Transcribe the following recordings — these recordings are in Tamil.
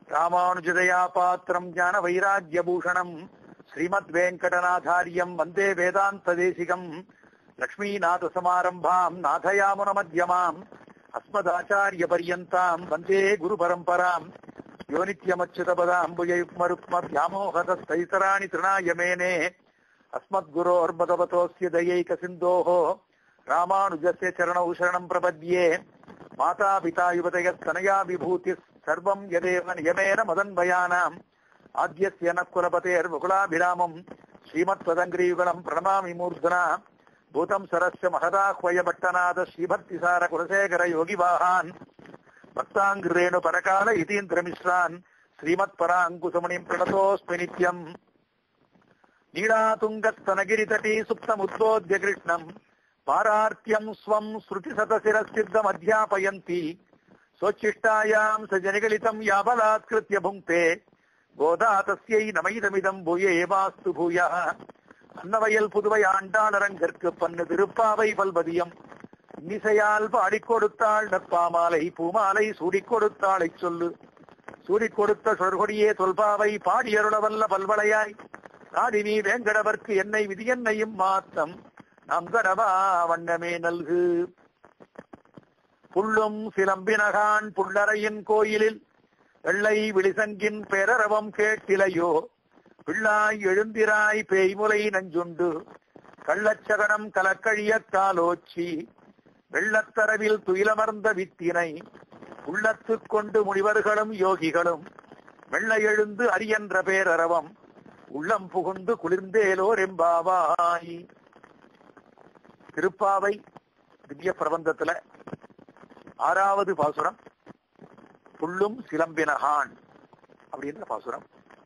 ராமானுஜதயா பாத்திரம் ஞான வைராக்கியபூஷணம் ஸ்ரீமத் வெங்கடநாதாரியம் வந்தே வேதாந்த தேசிகம் லக்ஷ்மீநாத சமாரம்பாம் நாதயாமுன மத்தியமாம் அஸ்மதாச்சாரிய பரியந்தாம் வந்தே குரு பரம்பராம் யோ நித்யமச்சுதபதாம்புஜயுக்மருக்ம வியாமோகதஸ்தைத்தராணி திருணாய மேனே अस्मद्गुरोर्भगवतोऽस्य दयैकसिन्धोः रामानुजस्य चरणौ शरणम् प्रपद्ये मातापिता युवतयस्तनया विभूतिः सर्वम् यदेव नियमेन मदन्वयानाम् आद्यस्य नः कुलपतेर्मुकुलाभिरामम् श्रीमत्पदङ्ग्रीयुगलम् प्रणमामि मूर्धना भूतम् सरस्य महदाह्वयभट्टनाथ श्रीभक्तिसार कुलशेखर योगिवाहान् भक्ताङ्ग्रेणु परकाल इतीन्द्रमिश्रान् श्रीमत्पराङ्कुसमणिम् प्रणतोऽस्मि नित्यम् नीलातुङ्गस्तनगिरितटी सुप्तमुद्बोध्य कृष्णम् पारार्त्यम् स्वम् श्रुतिशतशिरसिद्धमध्यापयन्ति स्वोच्छिष्टायाम् स जनिगलितम् याबलात्कृत्य भुङ्क्ते गोदा तस्यै नमैदमिदम् भूय एवास्तु भूयः அன்னவயல் புதுவை ஆண்டாளரங்கற்கு பன்னு திருப்பாவை பல்பதியம் இன்னிசையால் பாடிக் கொடுத்தாள் நற்பாமாலை பூமாலை சூடிக் கொடுத்தாளை சொல்லு சூடிக் கொடுத்த சொற்கொடியே தொல்பாவை பாடியருளவல்ல பல்வளையாய் நாடி நீ வேங்கடவர்க்கு என்னை விதியன்னையும் மாத்தம் நம் கடவா வண்ணமே நல்கு புள்ளும் சிலம்பினகான் புள்ளரையின் கோயிலில் வெள்ளை விழிசங்கின் பேரரவம் கேட்டிலையோ பிள்ளாய் எழுந்திராய் பேய்முலை நஞ்சுண்டு கள்ளச்சகனம் கலக்கழிய காலோச்சி வெள்ளத்தரவில் துயிலமர்ந்த வித்தினை உள்ளத்துக் கொண்டு முனிவர்களும் யோகிகளும் வெள்ள எழுந்து அரியன்ற பேரரவம் உள்ளம் புகுந்து குளிர்ந்தேலோர் எம்பாவாய் திருப்பாவை திவ்ய பிரபந்தத்துல ஆறாவது பாசுரம் புள்ளும் சிலம்பினகான் அப்படின்ற பாசுரம்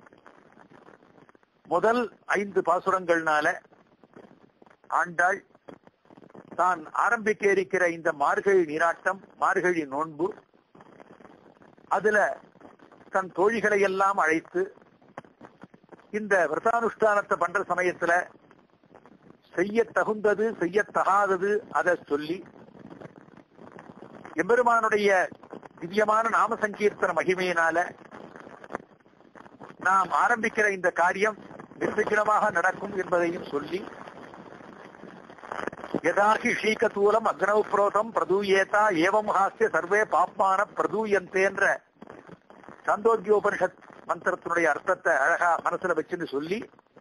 முதல் ஐந்து பாசுரங்கள்னால ஆண்டாள் தான் ஆரம்பிக்க இருக்கிற இந்த மார்கழி நீராட்டம் மார்கழி நோன்பு அதுல தன் தோழிகளை எல்லாம் அழைத்து இந்த விரதானுஷ்டானத்தை பண்ற சமயத்துல செய்ய தகுந்தது செய்ய தகாதது அதை சொல்லி எம்பெருமானுடைய திவ்யமான நாம சங்கீர்த்தன மகிமையினால நாம் ஆரம்பிக்கிற இந்த காரியம் நிர்விக்னமாக நடக்கும் என்பதையும் சொல்லி யதாகி ஷீகதூலம் அக்னவ் புரோதம் பிரதூயேதா ஏவம் ஹாஸ்ய சர்வே பாப்மான பிரதூயந்தேன்ற சாந்தோக்கியோபனிஷத் மந்திரத்தினுடைய அர்த்தத்தை அழகா மனசுல வச்சுன்னு சொல்லி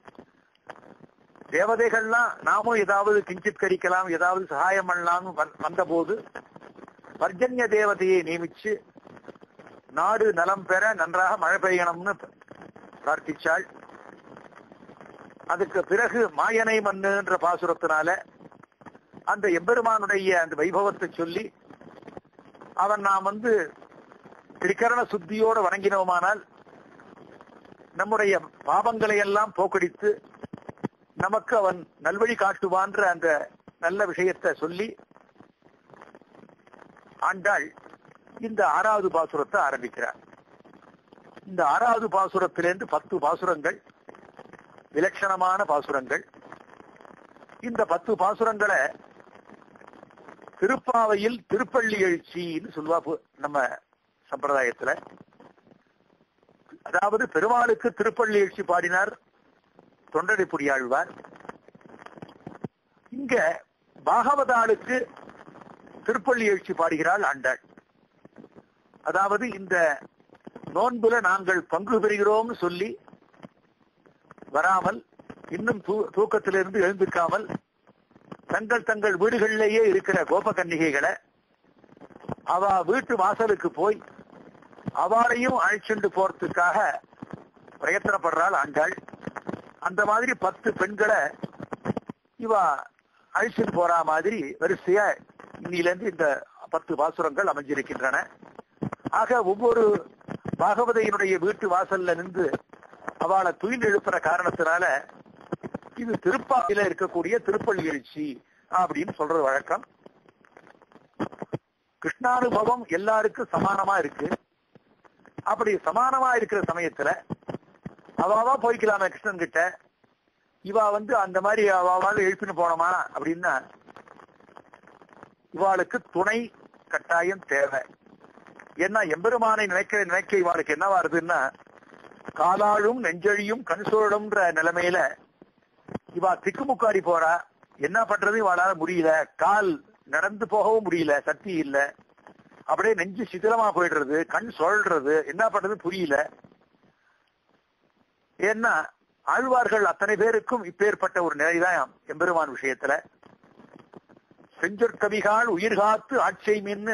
தேவதைகள்லாம் நாமும் ஏதாவது கிஞ்சித் கரிக்கலாம் ஏதாவது சகாயம் பண்ணலாம்னு வந்த போது பர்ஜன்ய தேவதையை நியமிச்சு நாடு நலம் பெற நன்றாக மழை பெய்யணும்னு பிரார்த்திச்சாள் அதுக்கு பிறகு மாயனை மண்ணுன்ற பாசுரத்தினால அந்த எம்பெருமானுடைய அந்த வைபவத்தை சொல்லி அவன் நாம் வந்து திரிகரண சுத்தியோடு வணங்கினோமானால் நம்முடைய பாவங்களை எல்லாம் போக்கடித்து நமக்கு அவன் நல்வழி காட்டுவான்ற அந்த நல்ல விஷயத்தை சொல்லி ஆண்டாள் இந்த ஆறாவது பாசுரத்தை ஆரம்பிக்கிறார் இந்த ஆறாவது பாசுரத்திலிருந்து பத்து பாசுரங்கள் விலட்சணமான பாசுரங்கள் இந்த பத்து பாசுரங்களை திருப்பாவையில் திருப்பள்ளி எழுச்சின்னு சொல்லுவா நம்ம சம்பிரதாயத்துல அதாவது பெருமாளுக்கு திருப்பள்ளி எழுச்சி பாடினார் தொண்டடிப்புடி ஆழ்வார் இங்க பாகவதாளுக்கு திருப்பள்ளி எழுச்சி பாடுகிறாள் ஆண்டாள் அதாவது இந்த நோன்புல நாங்கள் பங்கு பெறுகிறோம்னு சொல்லி வராமல் இன்னும் தூக்கத்திலிருந்து எழுந்திருக்காமல் தங்கள் தங்கள் வீடுகளிலேயே இருக்கிற கோபகன்னிகைகளை அவ வீட்டு வாசலுக்கு போய் அவளையும் அழைச்சிட்டு போறதுக்காக பிரயத்தனப்படுறாள் ஆண்டாள் அந்த மாதிரி பத்து பெண்களை இவ அழிச்சுட்டு போற மாதிரி வரிசையா இன்னிலிருந்து இந்த பத்து பாசுரங்கள் அமைஞ்சிருக்கின்றன ஆக ஒவ்வொரு பாகவதையினுடைய வீட்டு வாசல்ல நின்று அவளை துயில் எழுப்புற காரணத்தினால இது திருப்பாவில இருக்கக்கூடிய திருப்பள்ளி எழுச்சி அப்படின்னு சொல்றது வழக்கம் கிருஷ்ணானுபவம் எல்லாருக்கும் சமானமா இருக்கு அப்படி சமானமா இருக்கிற சமயத்துல அவாவா போய்க்கலாமே கிருஷ்ணன் கிட்ட இவா வந்து அந்த மாதிரி அவாவால எழுப்பின்னு போனோமா அப்படின்னா இவாளுக்கு துணை கட்டாயம் தேவை ஏன்னா எம்பெருமானை நினைக்க நினைக்க இவாளுக்கு என்ன வருதுன்னா காலாழும் நெஞ்சழியும் கண்சோழும்ன்ற நிலைமையில இவா திக்குமுக்காடி போறா என்ன பண்றது இவாளால முடியல கால் நடந்து போகவும் முடியல சக்தி இல்ல அப்படியே நெஞ்சு சிதிலமா போயிடுறது கண் சொல்றது என்ன பண்றது புரியல ஏன்னா ஆழ்வார்கள் அத்தனை பேருக்கும் இப்பேற்பட்ட ஒரு நிலைதான் எம்பெருமான் விஷயத்துல செஞ்சொற்கவிகால் உயிர் காத்து ஆட்சை மின்னு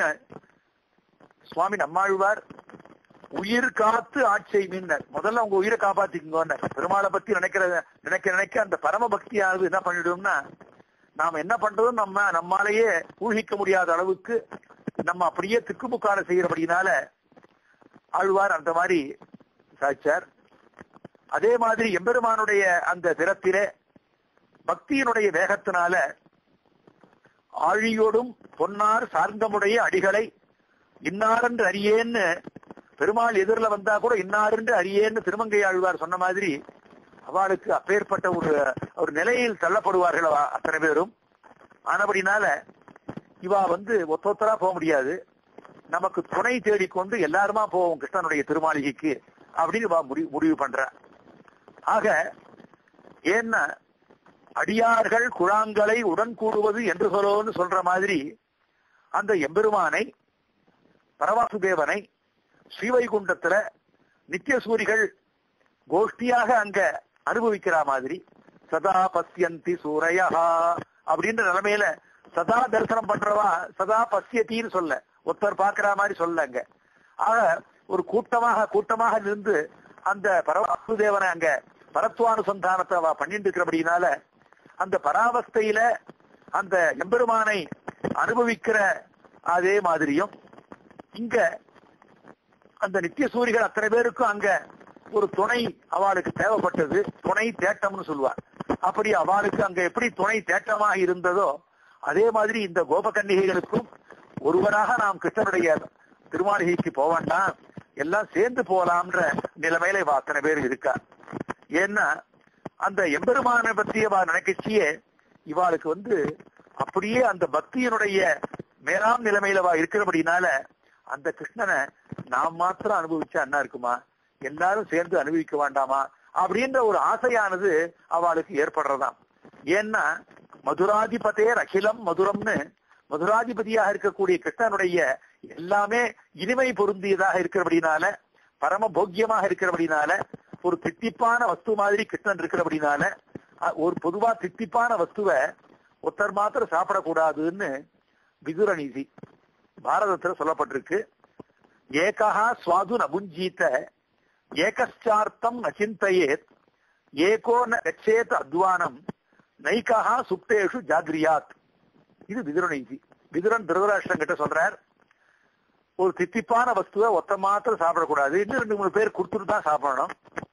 சுவாமி நம்மாழ்வார் உயிர் காத்து ஆட்சை மின்னர் முதல்ல உங்க உயிரை காப்பாத்திக்கோங்க பெருமாளை பத்தி நினைக்கிற நினைக்க நினைக்க அந்த பரம பக்தியானது என்ன பண்ணிடும்னா நாம என்ன பண்றதும் நம்ம நம்மாலேயே ஊகிக்க முடியாத அளவுக்கு நம்ம அப்படியே திக்குமுக்கால செய்யறபடினால ஆழ்வார் அந்த மாதிரி சாய்ச்சார் அதே மாதிரி எம்பெருமானுடைய அந்த திறத்திலே பக்தியினுடைய வேகத்தினால ஆழியோடும் பொன்னார் சார்ந்தமுடைய அடிகளை இன்னாரென்று அறியேன்னு பெருமாள் எதிரில் வந்தா கூட இன்னாரென்று அறியேன்னு திருமங்கை ஆழ்வார் சொன்ன மாதிரி அவளுக்கு அப்பேற்பட்ட ஒரு ஒரு நிலையில் தள்ளப்படுவார்கள் அவ அத்தனை பேரும் ஆனபடினால இவா வந்து ஒத்தொத்தரா போக முடியாது நமக்கு துணை தேடிக்கொண்டு எல்லாருமா போவோம் கிருஷ்ணனுடைய திருமாளிகைக்கு அப்படின்னு இவா முடிவு முடிவு பண்ற ஆக ஏன்னா அடியார்கள் குழாங்களை உடன் கூடுவது என்று சொல்லோன்னு சொல்ற மாதிரி அந்த எம்பெருமானை பரவாசுதேவனை ஸ்ரீவைகுண்டத்துல நித்தியசூரிகள் கோஷ்டியாக அங்க அனுபவிக்கிற மாதிரி சதா பசியந்தி சூரையா அப்படின்ற நிலைமையில சதா தரிசனம் பண்றவா சதா பசியத்தின்னு சொல்ல ஒருத்தர் பாக்குற மாதிரி சொல்லங்க ஆக ஒரு கூட்டமாக கூட்டமாக நின்று அந்த பரவாசுதேவனை அங்க பரத்வானுசந்தானத்தை அவ பண்ணிட்டு இருக்கிறபடினால அந்த பராவஸ்தையில அந்த எம்பெருமானை அனுபவிக்கிற அதே மாதிரியும் இங்க அந்த நித்திய சூரிகள் அத்தனை பேருக்கும் அங்க ஒரு துணை அவளுக்கு தேவைப்பட்டது துணை தேட்டம்னு சொல்லுவார் அப்படி அவளுக்கு அங்க எப்படி துணை தேட்டமாக இருந்ததோ அதே மாதிரி இந்த கோபகன்னிகைகளுக்கும் ஒருவராக நாம் கிருஷ்ணனுடைய திருமாளிகைக்கு போவாண்டாம் எல்லாம் சேர்ந்து போலாம்ன்ற நிலைமையில இவ அத்தனை பேர் இருக்கா ஏன்னா அந்த எம்பெருமான பற்றிய நினைக்கச்சியே இவாளுக்கு வந்து அப்படியே அந்த பக்தியினுடைய மேலாம் நிலைமையில வா இருக்கிறபடினால அந்த கிருஷ்ணனை நாம் மாத்திரம் அனுபவிச்சா என்ன இருக்குமா எல்லாரும் சேர்ந்து அனுபவிக்க வேண்டாமா அப்படின்ற ஒரு ஆசையானது அவளுக்கு ஏற்படுறதாம் ஏன்னா மதுராதிபதேர் அகிலம் மதுரம்னு மதுராதிபதியாக இருக்கக்கூடிய கிருஷ்ணனுடைய எல்லாமே இனிமை பொருந்தியதாக இருக்கிறபடினால பரம போக்கியமாக இருக்கிறபடினால ஒரு தித்திப்பான வஸ்து மாதிரி கிருஷ்ணன் இருக்கிறபடினால ஒரு பொதுவா தித்திப்பான வஸ்துவை ஒருத்தர் மாத்திரம் சாப்பிடக்கூடாதுன்னு விதுர நீதி பாரதத்துல சொல்லப்பட்டிருக்கு ஏகா சுவாது நபுஞ்சீத்த ஏகச்சார்த்தம் நச்சிந்தையேத் ஏகோ ந கச்சேத் அத்வானம் நைகா சுப்தேஷு ஜாகிரியாத் இது விதுர நீதி விதுரன் திருதராஷ்டிரம் கிட்ட சொல்றார் ஒரு தித்திப்பான வஸ்துவை ஒத்த மாத்திரம் சாப்பிடக்கூடாது இன்னும் ரெண்டு மூணு பேர் கொடுத்துட்டு தான் சாப்பிடணும்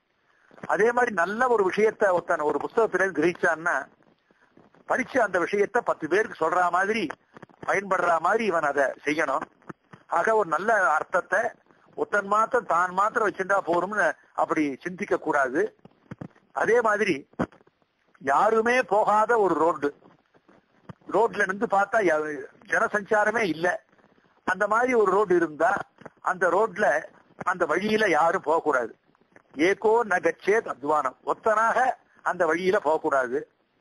அதே மாதிரி நல்ல ஒரு விஷயத்த ஒருத்தன் ஒரு புஸ்தகத்தில கிரகிச்சான்னா படிச்சு அந்த விஷயத்த பத்து பேருக்கு சொல்ற மாதிரி பயன்படுற மாதிரி இவன் அதை செய்யணும் ஆக ஒரு நல்ல அர்த்தத்தை ஒருத்தன் மாத்திரம் தான் மாத்திரம் வச்சிருந்தா போறோம்னு அப்படி சிந்திக்க கூடாது அதே மாதிரி யாருமே போகாத ஒரு ரோடு ரோட்ல இருந்து பார்த்தா ஜனசஞ்சாரமே இல்ல அந்த மாதிரி ஒரு ரோடு இருந்தா அந்த ரோட்ல அந்த வழியில யாரும் போகக்கூடாது ஏகோ நகச்சேத் அத்வானம் ஒத்தனாக அந்த வழியில போகக்கூடாது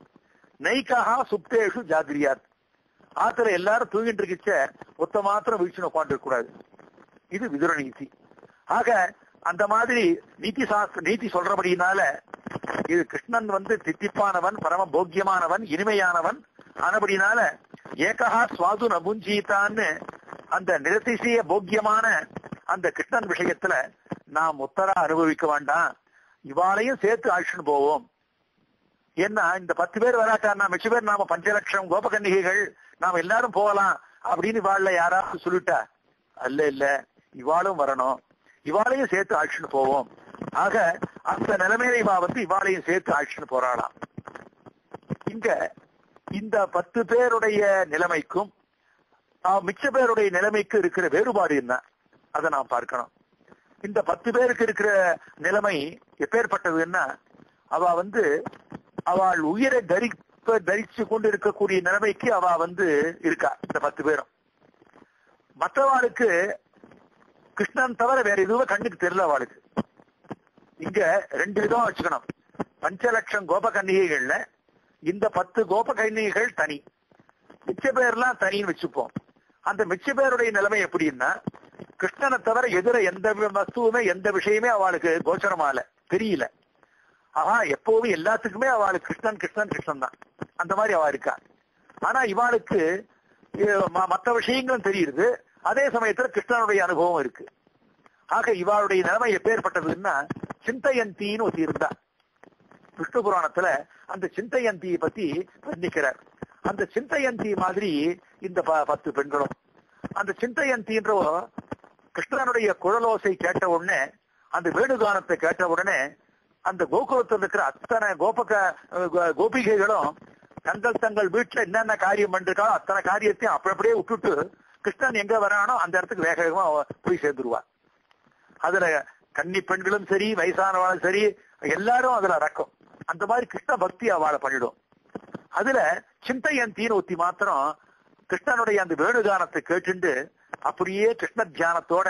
நெய்காக சுப்தேஷு ஜாகிரியாத் ஆத்துல எல்லாரும் தூங்கிட்டு இருக்கிச்ச ஒத்த மாத்திரம் வீழ்ச்சி உட்காந்து கூடாது இது விதுர நீதி ஆக அந்த மாதிரி நீதி சாஸ்திர நீதி சொல்றபடினால இது கிருஷ்ணன் வந்து தித்திப்பானவன் பரம போக்கியமானவன் இனிமையானவன் ஆனபடினால ஏகா சுவாது நபுஞ்சீத்தான்னு அந்த நிரதிசய போக்கியமான அந்த கிருஷ்ணன் விஷயத்துல நாம் உத்தரா அனுபவிக்க வேண்டாம் இவாளையும் சேர்த்து அழிச்சுன்னு போவோம் ஏன்னா இந்த பத்து பேர் வராட்டான்னா மிச்ச பேர் நாம பஞ்சலட்சம் கோபகன்னிகைகள் நாம எல்லாரும் போகலாம் அப்படின்னு இவாள்ல யாராவது சொல்லிட்டா அல்ல இல்ல இவாளும் வரணும் இவாளையும் சேர்த்து ஆட்சின்னு போவோம் ஆக அந்த நிலைமையில இவா வந்து இவாளையும் சேர்த்து ஆட்சின்னு போறாளாம் இங்க இந்த பத்து பேருடைய நிலைமைக்கும் மிச்ச பேருடைய நிலைமைக்கு இருக்கிற வேறுபாடு என்ன அதை நாம் பார்க்கணும் இந்த பத்து பேருக்கு இருக்கிற நிலைமை எப்பேற்பட்டதுன்னா அவ வந்து அவள் உயிரை தரிப்ப தரிச்சு கொண்டு இருக்கக்கூடிய நிலைமைக்கு அவ வந்து இருக்கா இந்த பத்து பேரும் மற்றவாளுக்கு கிருஷ்ணன் தவிர வேற எதுவும் கண்ணுக்கு தெரியல அவளுக்கு இங்க ரெண்டு விதம் வச்சுக்கணும் பஞ்ச லட்சம் கோப கன்னிகைகள்ல இந்த பத்து கோப கன்னிகைகள் தனி மிச்ச பேர்லாம் தனின்னு வச்சுப்போம் அந்த மிச்ச பேருடைய நிலைமை எப்படின்னா கிருஷ்ணனை தவிர எதிர எந்த வஸ்துவுமே எந்த விஷயமே அவளுக்கு கோச்சரமால தெரியல ஆஹா எப்பவுமே எல்லாத்துக்குமே அவளுக்கு கிருஷ்ணன் கிருஷ்ணன் கிருஷ்ணன் தான் அந்த மாதிரி அவ இருக்கா ஆனா இவாளுக்கு அஹ், ம- மத்த விஷயங்களும் தெரியுது அதே சமயத்துல கிருஷ்ணனுடைய அனுபவம் இருக்கு ஆக இவாளுடைய நிலைமை எப்பேற்பட்டதுன்னா சிந்தையந்தின்னு ஒருத்தி இருந்தா விஷ்ணு புராணத்துல அந்த சிந்தையந்தியை பத்தி வர்ணிக்கிறார் அந்த சிந்தையந்தி மாதிரி இந்த ப- பத்து பெண்களும் அந்த சிந்தையந்தின்ற கிருஷ்ணனுடைய குழலோசை கேட்ட உடனே அந்த வேணுகானத்தை கேட்ட உடனே அந்த கோகுலத்தில் இருக்கிற அத்தனை கோபக கோ- கோபிகைகளும் தங்கள் தங்கள் வீட்டுல என்னென்ன காரியம் பண்ணிருக்காளோ அத்தனை காரியத்தையும் அப்படி அப்படியே விட்டுட்டு கிருஷ்ணன் எங்க வரானோ அந்த இடத்துக்கு வேக வேகமா அவ போய் சேர்ந்துருவா அதுல கன்னி பெண்களும் சரி வயசானவாளும் சரி எல்லாரும் அதுல அடக்கம் அந்த மாதிரி கிருஷ்ண பக்தி அவளை பண்ணிடும் அதுல சிந்தையந்தின்னு ஒத்தி மாத்திரம் கிருஷ்ணனுடைய அந்த வேணுகானத்தை கேட்டுண்டு அப்படியே கிருஷ்ண தியானத்தோட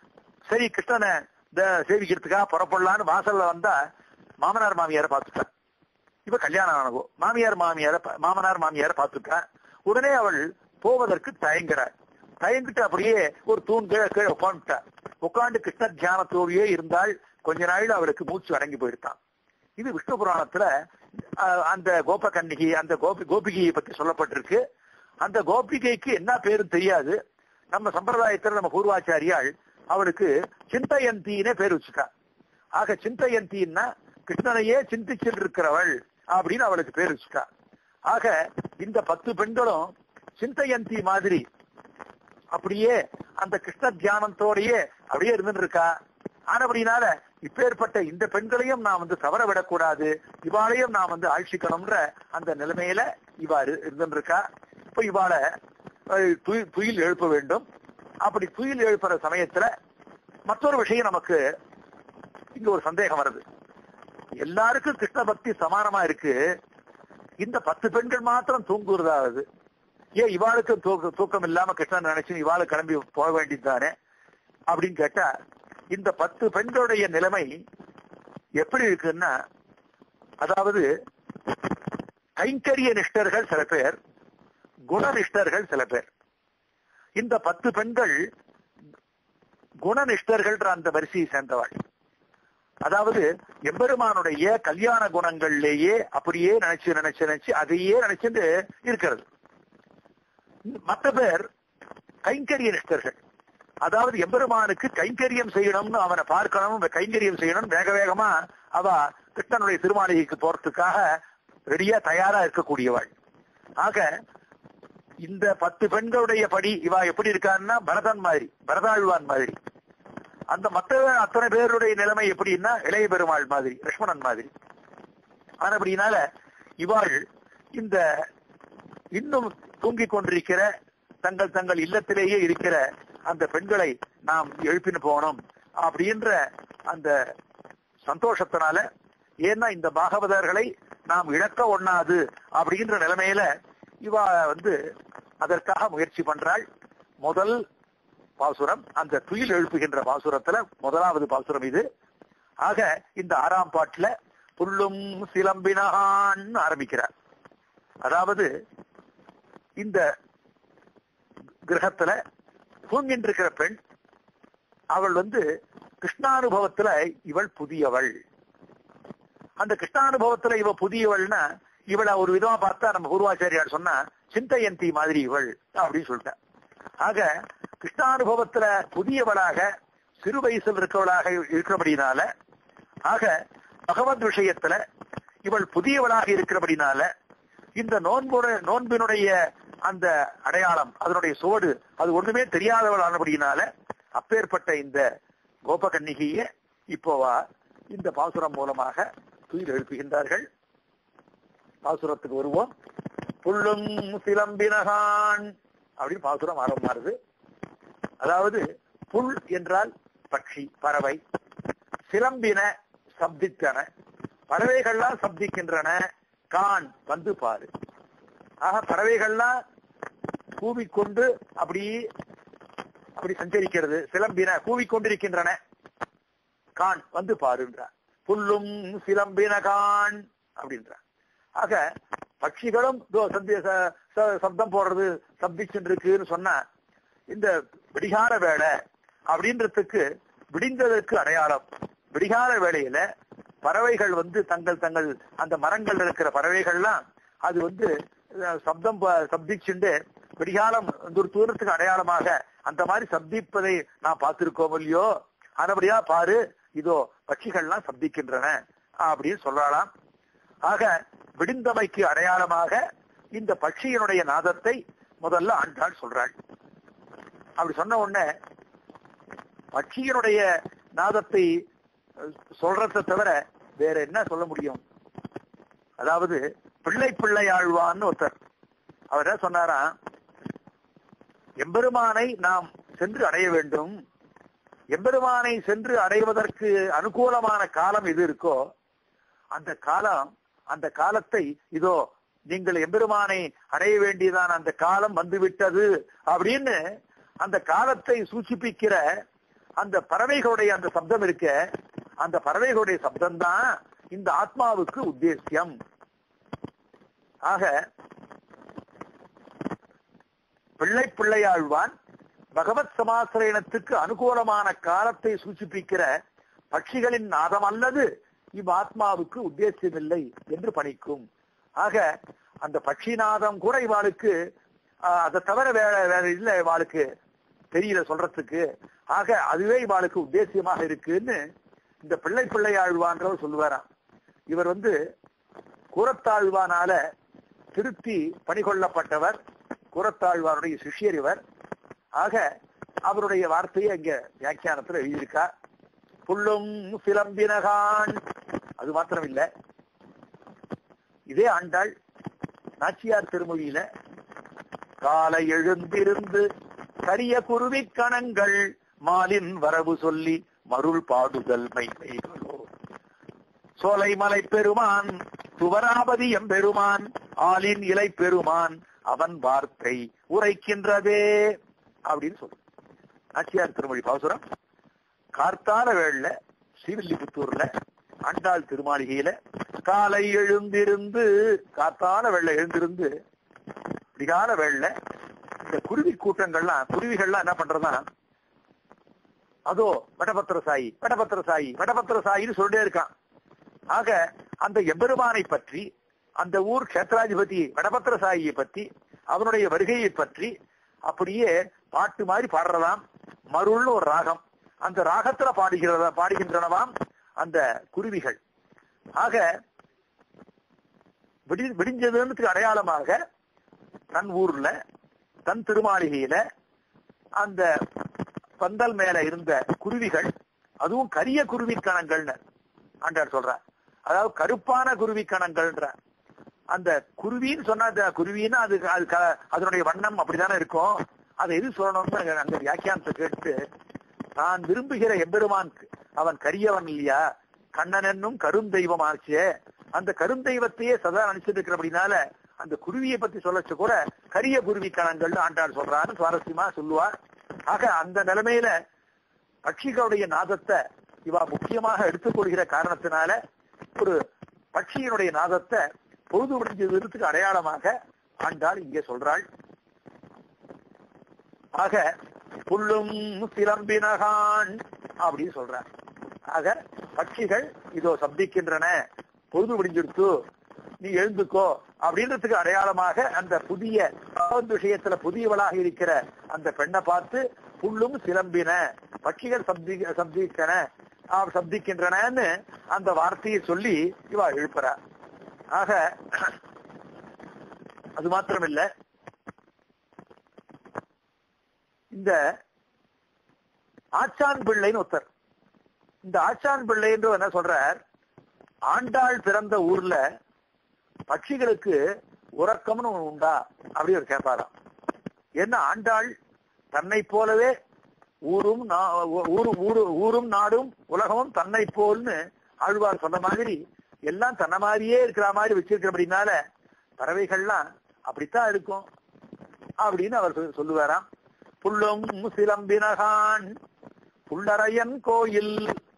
சரி கிருஷ்ணனை இந்த சேவிக்கிறதுக்காக புறப்படலான்னு வாசல்ல வந்தா மாமனார் மாமியார பார்த்துட்டான் இப்ப கல்யாணம் ஆனவோ மாமியார் மாமியார பா- மாமனார் மாமியார பார்த்துட்டா உடனே அவள் போவதற்கு தயங்குறாள் தயங்கிட்டு அப்படியே ஒரு தூண் கீழே கீழே உட்காந்துட்டா உட்காந்து கிருஷ்ண தியானத்தோடையே இருந்தால் கொஞ்ச நாள் அவளுக்கு மூச்சு அடங்கி போயிருத்தான் இது விஷ்ணு புராணத்துல அஹ், அந்த கோப கன்னிகை அந்த கோபி கோபிகையை பத்தி சொல்லப்பட்டிருக்கு அந்த கோபிகைக்கு என்ன பேரு தெரியாது நம்ம சம்பிரதாயத்துல நம்ம பூர்வாச்சாரியால் அவளுக்கு சிந்தையந்தினே பேர் வச்சுட்டா ஆக சிந்தையந்தின்னா கிருஷ்ணனையே சிந்திச்சிட்டு இருக்கிறவள் அப்படின்னு அவளுக்கு பேர் வச்சுட்டா ஆக இந்த பத்து பெண்களும் சிந்தையந்தி மாதிரி அப்படியே அந்த கிருஷ்ண தியானத்தோடயே அப்படியே இருந்துட்டு இருக்கா ஆனபடினால இப்பேற்பட்ட இந்த பெண்களையும் நான் வந்து தவற விடக்கூடாது இவாளையும் நான் வந்து ஆட்சிக்கணும்ன்ற அந்த நிலைமையில இவ்வாறு இருந்துட்டு இருக்கா இப்ப இவாளை அஹ், துயி- துயில் எழுப்ப வேண்டும் அப்படி துயில் எழுப்புற சமயத்துல மற்றொரு விஷயம் நமக்கு இங்க ஒரு சந்தேகம் வருது எல்லாருக்கும் கிருஷ்ண பக்தி சமானமா இருக்கு இந்த பத்து பெண்கள் மாத்திரம் தூங்குறதாவது ஏன் இவாளுக்கு தூக்க- தூக்கம் இல்லாம கிருஷ்ணன் நினைச்சு இவாளு கிளம்பி போக வேண்டியதுதானே அப்படின்னு கேட்டா இந்த பத்து பெண்களுடைய நிலைமை எப்படி இருக்குன்னா அதாவது கைங்கரிய நிஷ்டர்கள் சில பேர் குணநிஷ்டர்கள் சில பேர் இந்த பத்து பெண்கள் குணநிஷ்டர்கள்ன்ற அந்த வரிசையை சேர்ந்தவள் அதாவது எம்பெருமானுடைய கல்யாண குணங்கள்லேயே அப்படியே நினைச்சு நினைச்சு நினைச்சு அதையே நினைச்சுட்டு இருக்கிறது மற்ற பேர் கைங்கரிய நிஷ்டர்கள் அதாவது எம்பெருமானுக்கு கைங்கரியம் செய்யணும்னு அவனை பார்க்கணும் கைங்கரியம் செய்யணும் வேக வேகமா அவ கிருஷ்ணனுடைய திருமாளிகைக்கு போறதுக்காக ரெடியா தயாரா இருக்கக்கூடியவள் ஆக இந்த பத்து பெண்களுடைய படி இவா எப்படி இருக்கான்னா பரதன் மாதிரி பரதாழ்வான் மாதிரி அந்த மற்ற அத்தனை பேருடைய நிலைமை எப்படின்னா இளைய பெருமாள் மாதிரி லட்சுமணன் மாதிரி ஆனபடினால இவாள் இந்த இன்னும் தூங்கிக் கொண்டிருக்கிற தங்கள் தங்கள் இல்லத்திலேயே இருக்கிற அந்த பெண்களை நாம் எழுப்பின்னு போகணும் அப்படின்ற அந்த சந்தோஷத்தினால ஏன்னா இந்த பாகவதர்களை நாம் இழக்க ஒண்ணாது அப்படின்ற நிலைமையில இவா வந்து அதற்காக முயற்சி பண்றாள் முதல் பாசுரம் அந்த துயில் எழுப்புகின்ற பாசுரத்துல முதலாவது பாசுரம் இது ஆக இந்த ஆறாம் பாட்டுல புல்லும் சிலம்பினான் ஆரம்பிக்கிறார் அதாவது இந்த கிரகத்துல தூங்கிட்டு இருக்கிற பெண் அவள் வந்து கிருஷ்ணானுபவத்துல இவள் புதியவள் அந்த கிருஷ்ணானுபவத்துல இவ புதியவள்னா இவளை ஒரு விதமா பார்த்தா நம்ம பூர்வாச்சாரியார் சொன்னா சிந்தையந்தி மாதிரி இவள் அப்படின்னு சொல்லிட்டா ஆக கிருஷ்ணானுபவத்துல புதியவளாக சிறு வயசில் இருக்கவளாக இருக்கிறபடினால ஆக பகவத் விஷயத்துல இவள் புதியவளாக இருக்கிறபடினால இந்த நோன்புட நோன்பினுடைய அந்த அடையாளம் அதனுடைய சுவடு அது ஒண்ணுமே தெரியாதவள் ஆனபடினால அப்பேற்பட்ட இந்த கோபகன்னிகைய இப்போவா இந்த பாசுரம் மூலமாக துயில் எழுப்புகின்றார்கள் பாசுரத்துக்கு வருவோம் புல்லும் சிலம்பினகான் அப்படின்னு பாசுரம் ஆரம்பமாறுது அதாவது புல் என்றால் பட்சி பறவை சிலம்பின சப்தித்தன பறவைகள்லாம் சப்திக்கின்றன கான் வந்து பாரு ஆக பறவைகள்லாம் கூவிக்கொண்டு அப்படி அப்படி சஞ்சரிக்கிறது சிலம்பின கூவிக்கொண்டிருக்கின்றன கான் வந்து பாருன்றார் புல்லும் சிலம்பின கான் அப்படின்றார் ஆக பட்சிகளும் இதோ சந்தி- ச- ச- சப்தம் போடுறது சப்திச்சுட்டு இருக்குன்னு சொன்னா இந்த விடிகார வேலை அப்படின்றதுக்கு விடிந்ததற்கு அடையாளம் விடிகார வேளையில பறவைகள் வந்து தங்கள் தங்கள் அந்த மரங்கள் இருக்கிற பறவைகள்லாம் அது வந்து அஹ், சப்தம் ப- சப்திச்சுண்டு விடிகாலம் ஒரு தூரத்துக்கு அடையாளமாக அந்த மாதிரி சப்திப்பதை நான் பார்த்திருக்கோம் இல்லையோ அதபடியா பாரு இதோ பட்சிகள்லாம் சப்திக்கின்றன அப்படின்னு சொல்லலாம் ஆக விடிந்தமைக்கு அடையாளமாக இந்த பட்சியினுடைய நாதத்தை முதல்ல ஆண்டாள் சொல்றாள் அப்படி சொன்ன உடனே பட்சியினுடைய நாதத்தை அஹ், சொல்றதை தவிர வேற என்ன சொல்ல முடியும் அதாவது பிள்ளை பிள்ளையாழ்வான்னு ஒருத்தர் அவர் என்ன சொன்னாராம் எம்பெருமானை நாம் சென்று அடைய வேண்டும் எம்பெருமானை சென்று அடைவதற்கு அனுகூலமான காலம் எது இருக்கோ அந்த காலம் அந்த காலத்தை இதோ நீங்கள் எம்பெருமானை அடைய வேண்டியதான அந்த காலம் வந்துவிட்டது அப்படின்னு அந்த காலத்தை சூச்சிப்பிக்கிற அந்த பறவைகளுடைய அந்த சப்தம் இருக்க அந்த பறவைகளுடைய சப்தம் தான் இந்த ஆத்மாவுக்கு உத்தேசியம் ஆக பிள்ளை பிள்ளையாழ்வான் பகவத் சமாசிரயணத்துக்கு அனுகூலமான காலத்தை சூச்சிப்பிக்கிற பட்சிகளின் நாதம் அல்லது இவ்வாத்மாவுக்கு உத்தேசியமில்லை என்று பணிக்கும் ஆக அந்த பட்சிநாதம் கூட இவாளுக்கு ஆஹ், அதை தவிர வேற வேற இல்ல இவாளுக்கு தெரியல சொல்றதுக்கு ஆக அதுவே இவாளுக்கு உத்தேசியமாக இருக்குன்னு இந்த பிள்ளை பிள்ளையாழ்வான்றவர் சொல்லுவாராம் இவர் வந்து கூரத்தாழ்வானால திருத்தி பணிகொள்ளப்பட்டவர் கூரத்தாழ்வாருடைய சிஷ்யர் இவர் ஆக அவருடைய வார்த்தையை இங்க வியாக்கியானத்துல எழுதியிருக்கார் புல்லும் சிலம்பினகான் அது மாத்திரம் இல்ல இதே ஆண்டாள் நாச்சியார் திருமொழியில காலை எழுந்திருந்து கரிய குருவி கணங்கள் மாலின் வரவு சொல்லி மருள் பாடுதல் மைமைகளோ சோலைமலை பெருமான் துவராபதி எம்பெருமான் ஆலின் இலை பெருமான் அவன் வார்த்தை உரைக்கின்றதே அப்படின்னு சொல்லு நாச்சியார் திருமொழி பாசுரம் கார்த்தால வேள்ல ஸ்ரீவில்லிபுத்தூர்ல ஆண்டாள் திருமாளிகையில காலை எழுந்திருந்து காத்தால வெள்ள எழுந்திருந்து விகால வேள்ல இந்த குருவி கூட்டங்கள்லாம் குருவிகள்லாம் என்ன பண்றதா அதோ வடபத்திர சாயி வடபத்திர சாயி வடபத்திர சாயின்னு சொல்லிட்டே இருக்கான் ஆக அந்த எம்பெருமானை பற்றி அந்த ஊர் கஷேத்ராதிபதி வடபத்திர சாயியை பற்றி அவனுடைய வருகையை பற்றி அப்படியே பாட்டு மாதிரி பாடுறதாம் மருள்னு ஒரு ராகம் அந்த ராகத்துல பாடுகிறதா பாடுகின்றனவாம் அந்த குருவிகள் ஆக விடி விடிஞ்சதுன்றதுக்கு அடையாளமாக தன் ஊர்ல தன் திருமாளிகையில அந்த பந்தல் மேல இருந்த குருவிகள் அதுவும் கரிய குருவி கணங்கள்னு ஆண்டார் சொல்ற அதாவது கருப்பான குருவி கணங்கள்ன்ற அந்த குருவின்னு சொன்னா அந்த குருவின்னா அது அது க- அதனுடைய வண்ணம் அப்படித்தானே இருக்கும் அதை எது சொல்லணும்னு அங்க- அந்த வியாக்கியானத்தை கேட்டு நான் விரும்புகிற எம்பெருமான் அவன் கரியவன் இல்லையா கண்ணன் என்னும் கருந்தெய்வம் ஆச்சே அந்த கருந்தெய்வத்தையே சதா நினைச்சிட்டு இருக்கிறபடினால அந்த குருவியை பத்தி சொல்லச்சு கூட கரிய குருவி கணங்கள் ஆண்டாள் சொல்றான்னு சுவாரஸ்யமா சொல்லுவார் ஆக அந்த நிலைமையில பட்சிகளுடைய நாதத்தை இவா முக்கியமாக எடுத்துக்கொள்கிற காரணத்தினால ஒரு பட்சியினுடைய நாதத்தை பொழுது முடிஞ்சதுக்கு அடையாளமாக ஆண்டாள் இங்கே சொல்றாள் ஆக புல்லும் சிலம்பினகான் அப்படின்னு சொல்றார் ஆக பட்சிகள் இதோ சப்திக்கின்றன பொழுது முடிஞ்சிடுத்து நீ எழுந்துக்கோ அப்படின்றதுக்கு அடையாளமாக அந்த புதிய பகவத் விஷயத்துல புதியவளாக இருக்கிற அந்த பெண்ணை பார்த்து புல்லும் சிலம்பின பட்சிகள் சப்தி சப்திக்கன ஆ, சப்திக்கின்றனன்னு அந்த வார்த்தையை சொல்லி இவா எழுப்புறா ஆக அது மாத்திரமில்ல இந்த ஆச்சான் பிள்ளைன்னு ஒருத்தர் இந்த ஆச்சான் பிள்ளை என்று என்ன சொல்றார் ஆண்டாள் பிறந்த ஊர்ல பட்சிகளுக்கு உறக்கம்னு ஒண்ணு உண்டா அப்படி ஒரு கேட்பாராம் என்ன ஆண்டாள் தன்னை போலவே ஊரும் நா- ஊரு ஊரு ஊரும் நாடும் உலகமும் தன்னை போல்னு ஆழ்வார் சொன்ன மாதிரி எல்லாம் தன்ன மாதிரியே இருக்கிற மாதிரி வச்சிருக்கிறபடினால பறவைகள்லாம் அப்படித்தான் இருக்கும் அப்படின்னு அவர் சொல்~ சொல்லுவாராம் புள்ளும் சிலம்பினகான் புள்ளரையன் கோயில்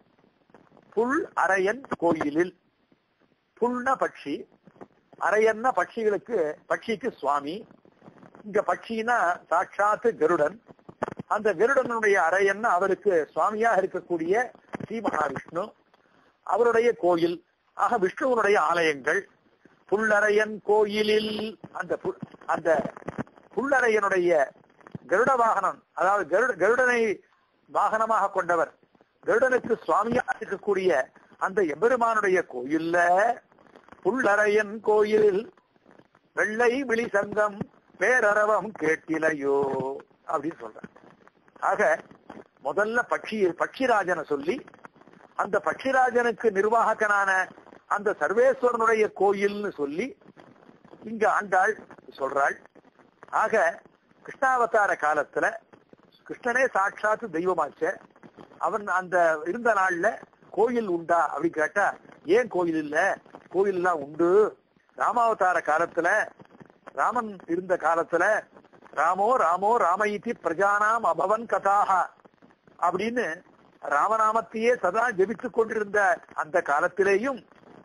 புல் அரையன் கோயிலில் புல்ன பட்சி அரையன்ன பட்சிகளுக்கு பட்சிக்கு சுவாமி இங்க பட்சினா சாட்சாத்து கருடன் அந்த கருடனுடைய அரையன் அவருக்கு சுவாமியாக இருக்கக்கூடிய ஸ்ரீ மகாவிஷ்ணு அவருடைய கோயில் ஆக விஷ்ணுவனுடைய ஆலயங்கள் புல்லரையன் கோயிலில் அந்த பு- அந்த புல்லரையனுடைய கருட வாகனம் அதாவது கருட கருடனை வாகனமாக கொண்டவர் கருடனுக்கு சுவாமியாக இருக்கக்கூடிய அந்த எம்பெருமானுடைய கோயில்ல புல்லரையன் கோயில் வெள்ளை விழி சங்கம் பேரரவம் கேட்டிலையோ அப்படின்னு சொல்றார் ஆக முதல்ல பட்சி பட்சிராஜனை சொல்லி அந்த பட்சிராஜனுக்கு நிர்வாககனான அந்த சர்வேஸ்வரனுடைய கோயில்னு சொல்லி இங்க ஆண்டாள் சொல்றாள் ஆக கிருஷ்ணாவதார காலத்துல கிருஷ்ணனே சாட்சாத்து தெய்வமாச்ச அவன் அந்த இருந்த நாள்ல கோயில் உண்டா அப்படி கேட்டா ஏன் கோயில் இல்ல கோயில் எல்லாம் உண்டு ராமாவதார காலத்துல ராமன் இருந்த காலத்துல ராமோ ராமோ ராமயிதி பிரஜானாம் அபவன் கதாக அப்படின்னு ராமநாமத்தையே சதா ஜெபித்துக் கொண்டிருந்த அந்த காலத்திலேயும்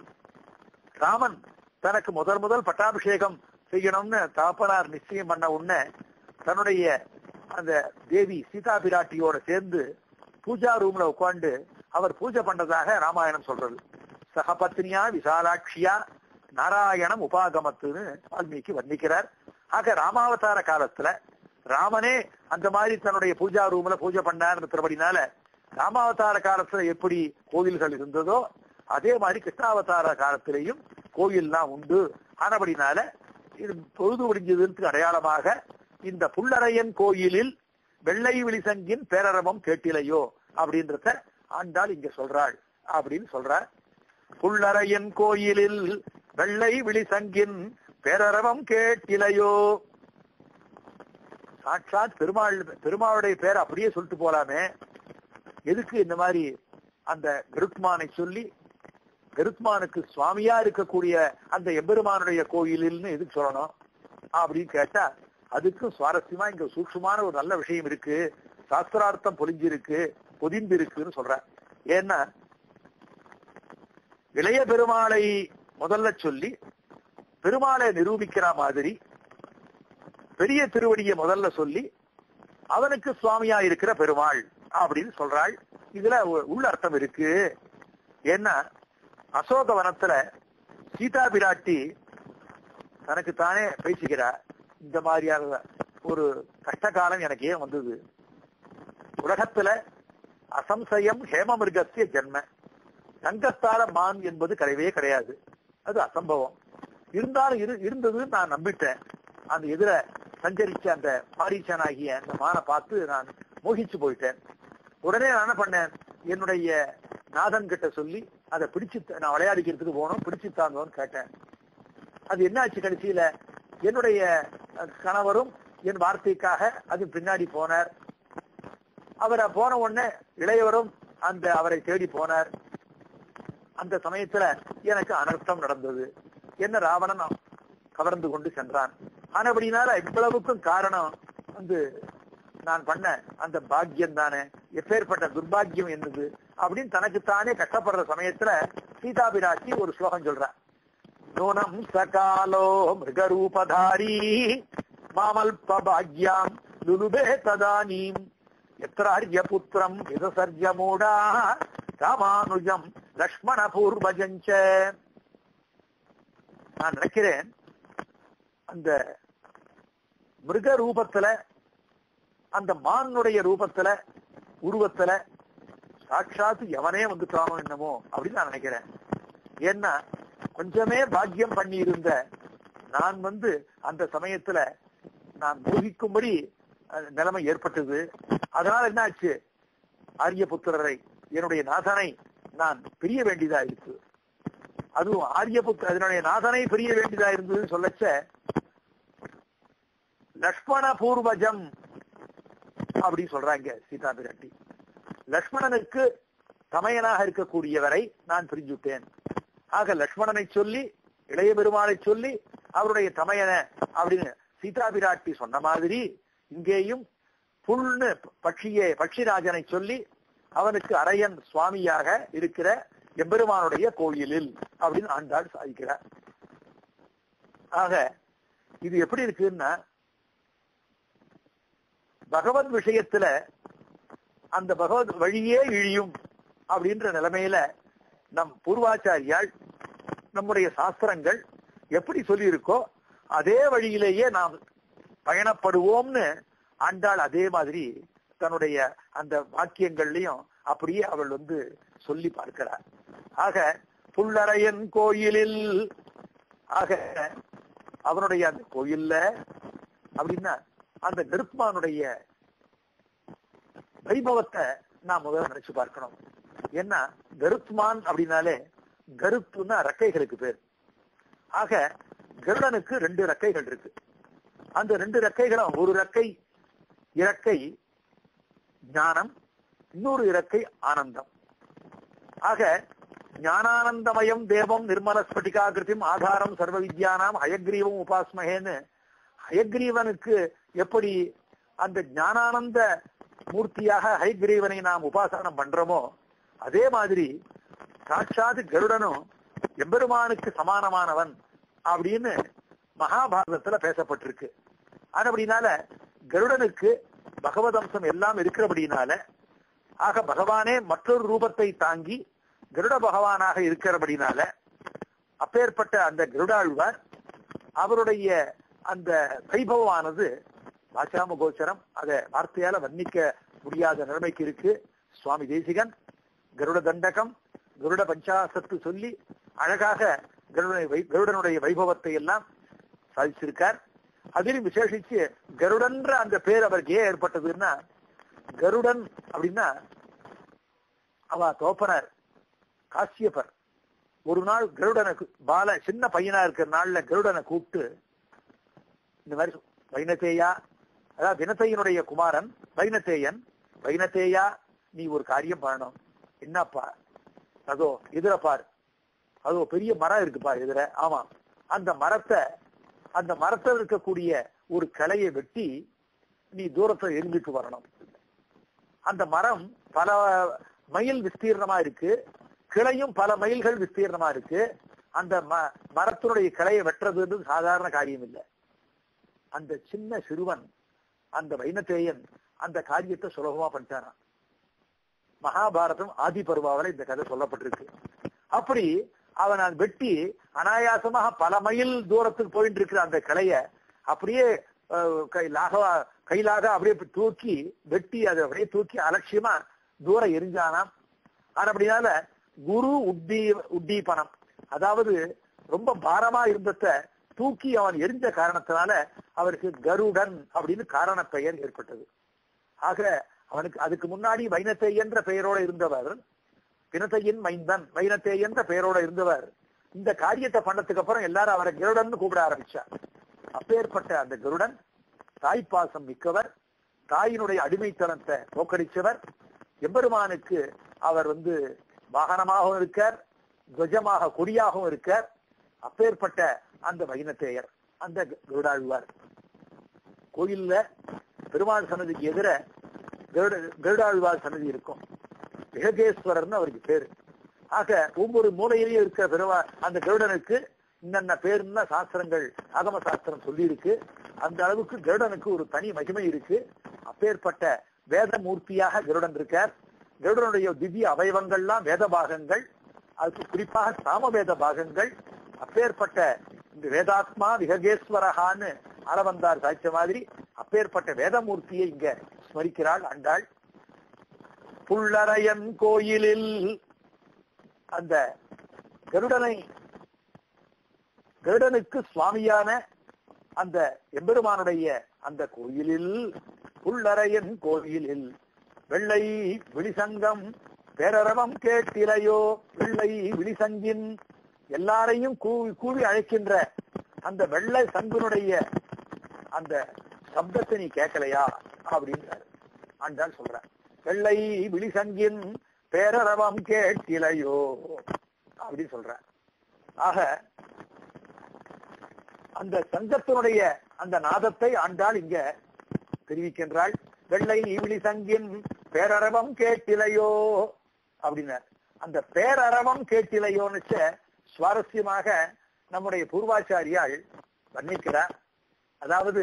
ராமன் தனக்கு முதல் முதல் பட்டாபிஷேகம் செய்யணும்னு தாப்பனார் நிச்சயம் பண்ண உடனே தன்னுடைய அந்த தேவி சீதா பிராட்டியோட சேர்ந்து பூஜா ரூம்ல உட்கார்ந்து அவர் பூஜை பண்ணதாக ராமாயணம் சொல்றது சகபத்னியா விசாலாட்சியா நாராயணம் உபாகமத்துன்னு வால்மீகி வர்ணிக்கிறார் ஆக ராமாவதார காலத்துல ராமனே அந்த மாதிரி தன்னுடைய பூஜா ரூம்ல பூஜை பண்ணாருன்றபடினால ராமாவதார காலத்துல எப்படி கோவில்கள் இருந்ததோ அதே மாதிரி கிருஷ்ணாவதார காலத்திலேயும் கோயில்லாம் உண்டு ஆனபடினால இது பொழுது முடிஞ்சதுக்கு அடையாளமாக இந்த புல்லரையன் கோயிலில் வெள்ளை விழிசங்கின் பேரரவம் கேட்டிலையோ அப்படின்றத ஆண்டாள் இங்க சொல்றாள் அப்படின்னு சொல்றார் புல்லரையன் கோயிலில் வெள்ளை விழிசங்கின் பேரரவம் கேட்டிலையோ சாட்சாத் பெருமாள் பெருமாளுடைய பேர் அப்படியே சொல்லிட்டு போலாமே எதுக்கு இந்த மாதிரி அந்த கருத்மானை சொல்லி கருத்மானுக்கு சுவாமியா இருக்கக்கூடிய அந்த எம்பெருமானுடைய கோயிலில்னு எதுக்கு சொல்லணும் அப்படின்னு கேட்டா அதுக்கும் சுவாரஸ்யமா இங்க சூக்ஷமான ஒரு நல்ல விஷயம் இருக்கு சாஸ்திரார்த்தம் பொலிஞ்சிருக்கு பொதிந்து இருக்குன்னு சொல்ற ஏன்னா இளைய பெருமாளை முதல்ல சொல்லி பெருமாளை நிரூபிக்கிற மாதிரி பெரிய திருவடியை முதல்ல சொல்லி அவனுக்கு சுவாமியா இருக்கிற பெருமாள் அப்படின்னு சொல்றாள் இதுல உ- உள்ள அர்த்தம் இருக்கு ஏன்னா அசோக வனத்துல சீதா பிராட்டி தனக்கு தானே பேசிக்கிறா இந்த மாதிரியான ஒரு கஷ்ட காலம் எனக்கு ஏன் வந்தது உலகத்துல அசம்சயம் ஹேமமிருகத்திய ஜென்ம தங்கத்தால மான் என்பது கிடையவே கிடையாது அது அசம்பவம் இருந்தாலும் இரு இருந்ததுன்னு நான் நம்பிட்டேன் அந்த எதிர சஞ்சரிச்ச அந்த பாரீசனாகிய அந்த மானை பார்த்து நான் மோகிச்சு போயிட்டேன் உடனே நான் என்ன பண்ணேன் என்னுடைய நாதன் கிட்ட சொல்லி அதை பிடிச்சு த- நான் விளையாடிக்கிறதுக்கு போனோம் பிடிச்சு தாங்கன்னு கேட்டேன் அது என்னாச்சு கடைசியில என்னுடைய அஹ், கணவரும் என் வார்த்தைக்காக அது பின்னாடி போனார் அவரை போன உடனே இளையவரும் அந்த அவரை தேடி போனார் அந்த சமயத்துல எனக்கு அனர்த்தம் நடந்தது என்ன ராவணன் கவர்ந்து கொண்டு சென்றான் ஆனபடினால இவ்வளவுக்கும் காரணம் வந்து நான் பண்ண அந்த பாக்கியம் தானே எப்பேற்பட்ட துர்பாக்கியம் என்னது அப்படின்னு தனக்குத்தானே கஷ்டப்படுற சமயத்துல சீதா பிராட்டி ஒரு ஸ்லோகம் சொல்றான் நூனம் சகாலோ மிருகரூபதாரி மாமல்ப பாக்யாம் லுலுபே ததானீம் எத்திரார்ய புத்திரம் விதசர்ஜ மூடா ராமானுஜம் லக்ஷ்மண பூர்வஜஞ்ச நான் நினைக்கிறேன் அந்த மிருக ரூபத்துல அந்த மானுடைய ரூபத்துல உருவத்துல சாட்சாத்து எவனே வந்துட்டானோ என்னமோ அப்படின்னு நான் நினைக்கிறேன் ஏன்னா கொஞ்சமே பாக்கியம் பண்ணி இருந்த நான் வந்து அந்த சமயத்துல நான் மோகிக்கும்படி அஹ், நிலைமை ஏற்பட்டது அதனால என்ன ஆச்சு ஆரியபுத்திரரை என்னுடைய நாதனை நான் பிரிய வேண்டியதா இருக்கு அதுவும் ஆரியபுத்திர அதனுடைய நாதனை பிரிய வேண்டியதா இருந்ததுன்னு சொல்லச்ச லக்ஷ்மண பூர்வஜம் அப்படி சொல்றாங்க சீதா பிராட்டி லக்ஷ்மணனுக்கு தமையனாக இருக்கக்கூடியவரை நான் பிரிஞ்சுட்டேன் ஆக லக்ஷ்மணனை சொல்லி இளைய பெருமாளை சொல்லி அவருடைய தமையன அப்படின்னு சீதா பிராட்டி சொன்ன மாதிரி இங்கேயும் புல்னு பட்சியே பட்சிராஜனை சொல்லி அவனுக்கு அரையன் சுவாமியாக இருக்கிற எம்பெருமானுடைய கோயிலில் அப்படின்னு ஆண்டாள் சாதிக்கிறார் ஆக இது எப்படி இருக்குன்னா பகவத் விஷயத்துல அந்த பகவத் வழியே இழியும் அப்படின்ற நிலைமையில நம் பூர்வாச்சாரியால் நம்முடைய சாஸ்திரங்கள் எப்படி சொல்லி இருக்கோ அதே வழியிலேயே நாம் பயணப்படுவோம்னு ஆண்டாள் அதே மாதிரி தன்னுடைய அந்த வாக்கியங்கள்லயும் அப்படியே அவள் வந்து சொல்லி பார்க்கிறார் ஆக புல்லரையன் கோயிலில் ஆக அவனுடைய அந்த கோயில்ல அப்படின்னா அந்த கருத்மானுடைய வைபவத்தை நான் முதல்ல நினைச்சு பார்க்கணும் ஏன்னா கருத்மான் அப்படின்னாலே கருத்துன்னா ரெக்கைகளுக்கு பேர் ஆக கருடனுக்கு ரெண்டு ரெக்கைகள் இருக்கு அந்த ரெண்டு ரெக்கைகளும் ஒரு ரெக்கை இறக்கை ஞானம் இன்னொரு இறக்கை ஆனந்தம் ஆக ஞானானந்தமயம் தேவம் நிர்மல ஸ்பட்டிகாகிருத்தியும் ஆதாரம் சர்வ வித்யானாம் ஹயக்ரீவம் உபாஸ்மகேன்னு ஹயக்ரீவனுக்கு எப்படி அந்த ஞானானந்த மூர்த்தியாக ஹயக்ரீவனை நாம் உபாசனம் பண்றோமோ அதே மாதிரி சாட்சாத் கருடனும் எம்பெருமானுக்கு சமானமானவன் அப்படின்னு மகாபாரதத்துல பேசப்பட்டிருக்கு அது அப்படினால கருடனுக்கு பகவதம்சம் எல்லாம் இருக்கிறபடினால ஆக பகவானே மற்றொரு ரூபத்தை தாங்கி கருட பகவானாக இருக்கிறபடினால அப்பேற்பட்ட அந்த கருடாழ்வார் அவருடைய அந்த வைபவமானது வாசாம கோச்சரம் அதை வார்த்தையால வர்ணிக்க முடியாத நிலைமைக்கு இருக்கு சுவாமி தேசிகன் கருட தண்டகம் கருட பஞ்சாசத்து சொல்லி அழகாக கருடனை வை- கருடனுடைய வைபவத்தை எல்லாம் சாதிச்சிருக்கார் அதிலும் விசேஷிச்சு கருடன்ற அந்த பேர் அவருக்கு ஏன் ஏற்பட்டதுன்னா கருடன் அப்படின்னா அவ தோப்பனார் காசியப்பர் ஒரு நாள் கருடனை கூ- பால சின்ன பையனா இருக்கிற நாள்ல கருடனை கூப்பிட்டு இந்த மாதிரி வைனத்தேயா அதாவது வினத்தையனுடைய குமாரன் வைனத்தேயன் வைனத்தேயா நீ ஒரு காரியம் பண்ணணும் என்னப்பா அதோ எதிர பார் அதோ பெரிய மரம் இருக்குப்பா எதிர ஆமா அந்த மரத்தை அந்த மரத்தில் இருக்கக்கூடிய ஒரு கிளையை வெட்டி நீ தூரத்தை எரிஞ்சிட்டு வரணும் அந்த மரம் பல மைல் விஸ்தீர்ணமா இருக்கு கிளையும் பல மைல்கள் விஸ்தீர்ணமா இருக்கு அந்த ம- மரத்தினுடைய கிளையை வெட்டுறது சாதாரண காரியம் இல்லை அந்த சின்ன சிறுவன் அந்த வைனத்தேயன் அந்த காரியத்தை சுலபமா பண்ணிட்டானான் மகாபாரதம் ஆதி பருவாவில இந்த கதை சொல்லப்பட்டிருக்கு அப்படி அவன் அதை வெட்டி அனாயாசமாக பல மைல் தூரத்துக்கு போயிட்டு இருக்கிற அந்த கிளைய அப்படியே அஹ், கைலாக கையிலாக அப்படியே தூக்கி வெட்டி அதை அப்படியே தூக்கி அலட்சியமா தூரம் எரிஞ்சானாம் ஆனா அப்படினால குரு உட்டி உட்டீபனம் அதாவது ரொம்ப பாரமா இருந்தத தூக்கி அவன் எரிஞ்ச காரணத்தினால அவருக்கு கருடன் அப்படின்னு காரண பெயர் ஏற்பட்டது ஆக அவனுக்கு அதுக்கு முன்னாடி வைனத்தை என்ற பெயரோட இருந்தவர் பினத்தையின் மைந்தன் வைனத்தை என்ற பெயரோட இருந்தவர் இந்த காரியத்தை பண்ணதுக்கு அப்புறம் எல்லாரும் அவரை கருடன் கூப்பிட ஆரம்பிச்சார் அப்பேற்பட்ட அந்த கருடன் தாய்ப்பாசம் மிக்கவர் தாயினுடைய அடிமைத்தனத்தை தோக்கடிச்சவர் எம்பெருமானுக்கு அவர் வந்து வாகனமாகவும் இருக்கார் துவஜமாக கொடியாகவும் இருக்கார் அப்பேற்பட்ட அந்த வைனத்தேயர் அந்த கருடாழ்வார் கோயில்ல பெருமாள் சன்னதிக்கு எதிர கருட கருடாழ்வார் சன்னதி இருக்கும் விககேஸ்வரர்னு அவருக்கு பேரு ஆக ஒவ்வொரு மூலையிலையும் இருக்கிற பெருவா அந்த கருடனுக்கு இன்னென்ன பேருன்னா சாஸ்திரங்கள் ஆகம சாஸ்திரம் சொல்லி இருக்கு அந்த அளவுக்கு கருடனுக்கு ஒரு தனி மகிமை இருக்கு அப்பேற்பட்ட வேத மூர்த்தியாக கருடன் இருக்கார் கருடனுடைய திவ்ய அவயவங்கள்லாம் வேத பாகங்கள் அதுக்கு குறிப்பாக சாமவேத பாகங்கள் அப்பேற்பட்ட இந்த வேதாத்மா விககேஸ்வரகான்னு அறவந்தார் சாய்ச்ச மாதிரி அப்பேற்பட்ட வேதமூர்த்தியை இங்க ஸ்மரிக்கிறாள் அண்டாள் புள்ளரையன் கோயிலில் அந்த கருடனை கருடனுக்கு சுவாமியான அந்த எம்பெருமானுடைய அந்த கோயிலில் புள்ளரையன் கோயிலில் வெள்ளை விழிசங்கம் பேரரவம் கேட்டிலையோ வெள்ளை விழிசங்கின் எல்லாரையும் கூவி கூவி அழைக்கின்ற அந்த வெள்ளை சங்கினுடைய அந்த சப்தத்தை நீ கேட்கலையா அப்படின்றார் ஆண்டாள் சொல்ற வெள்ளை விழிசங்கின் பேரரவம் கேட்டிலையோ அப்படின்னு சொல்ற ஆக அந்த சங்கத்தினுடைய அந்த நாதத்தை ஆண்டாள் இங்க தெரிவிக்கின்றாள் வெள்ளை விழி சங்கின் பேரரவம் கேட்டிலையோ அப்படின்னார் அந்த பேரரவம் கேட்டிலையோன்னு சுவாரஸ்யமாக நம்முடைய பூர்வாச்சாரியால் வர்ணிக்கிறார் அதாவது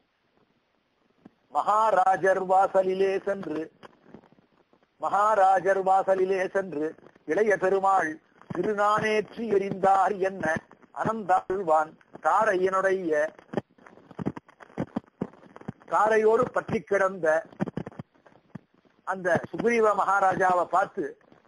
மகாராஜர் வாசலிலே சென்று மகாராஜர் வாசலிலே சென்று இளைய பெருமாள் திருநானேற்றி எறிந்தார் என்ன அனந்தாழ்வான் தாரையனுடைய தாரையோடு பற்றி கிடந்த அந்த சுக்ரீவ மகாராஜாவை பார்த்து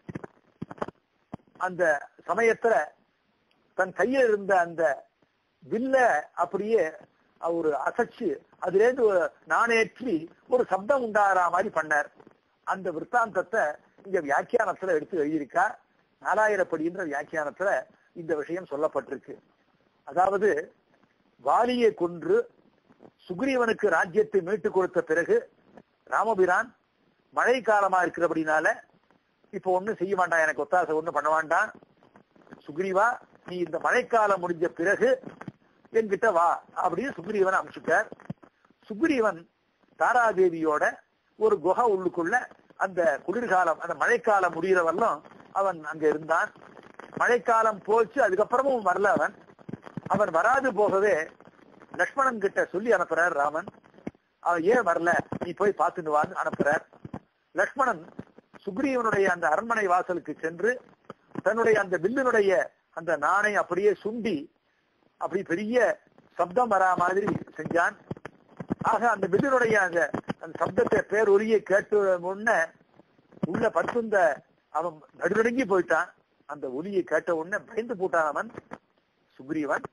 அந்த சமயத்துல தன் கையில் இருந்த அந்த வில்ல அப்படியே அவரு அசைச்சு அதுலேருந்து ஒரு நாணேற்றி ஒரு சப்தம் உண்டாகிற மாதிரி பண்ணார் அந்த விற்த்தாந்தத்தை இங்க வியாக்கியானத்துல எடுத்து எழுதியிருக்கா நாலாயிரப்படின்ற வியாக்கியானத்துல இந்த விஷயம் சொல்லப்பட்டிருக்கு அதாவது வாலியை கொன்று சுக்ரீவனுக்கு ராஜ்யத்தை மீட்டு கொடுத்த பிறகு ராமபிரான் மழை காலமா இருக்கிறபடினால இப்ப ஒண்ணும் செய்ய வேண்டாம் எனக்கு ஒத்தாசை ஒண்ணும் பண்ண வேண்டாம் சுக்ரீவா நீ இந்த மழைக்காலம் முடிஞ்ச பிறகு என்கிட்ட வா அப்படின்னு சுக்ரீவன் அனுப்பிச்சுட்டார் சுக்ரீவன் தாராதேவியோட ஒரு குகை உள்ளுக்குள்ள அந்த குளிர்காலம் அந்த மழைக்காலம் முடிகிற வரலும் அவன் அங்க இருந்தான் மழைக்காலம் போச்சு அதுக்கப்புறமும் வரல அவன் அவன் வராது போகவே லக்ஷ்மணன் கிட்ட சொல்லி அனுப்புறார் ராமன் அவன் ஏன் வரல நீ போய் பார்த்துட்டு வான்னு அனுப்புறார் லக்ஷ்மணன் சுக்ரீவனுடைய அந்த அரண்மனை வாசலுக்கு சென்று தன்னுடைய அந்த வில்லினுடைய அந்த நாணை அப்படியே சுண்டி அப்படி பெரிய சப்தம் வரா மாதிரி செஞ்சான் ஆக அந்த வில்லினுடைய அந்த அந்த சப்தத்தை பேரொலியை கேட்டு முன்ன உள்ள படுத்திருந்த அவன் நடுநடுங்கி போயிட்டான் அந்த ஒலியை கேட்ட உடனே பயந்து போட்டான் அவன் சுக்ரீவன்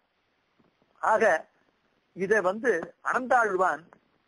ஆக இத வந்து அனந்தாழ்வான்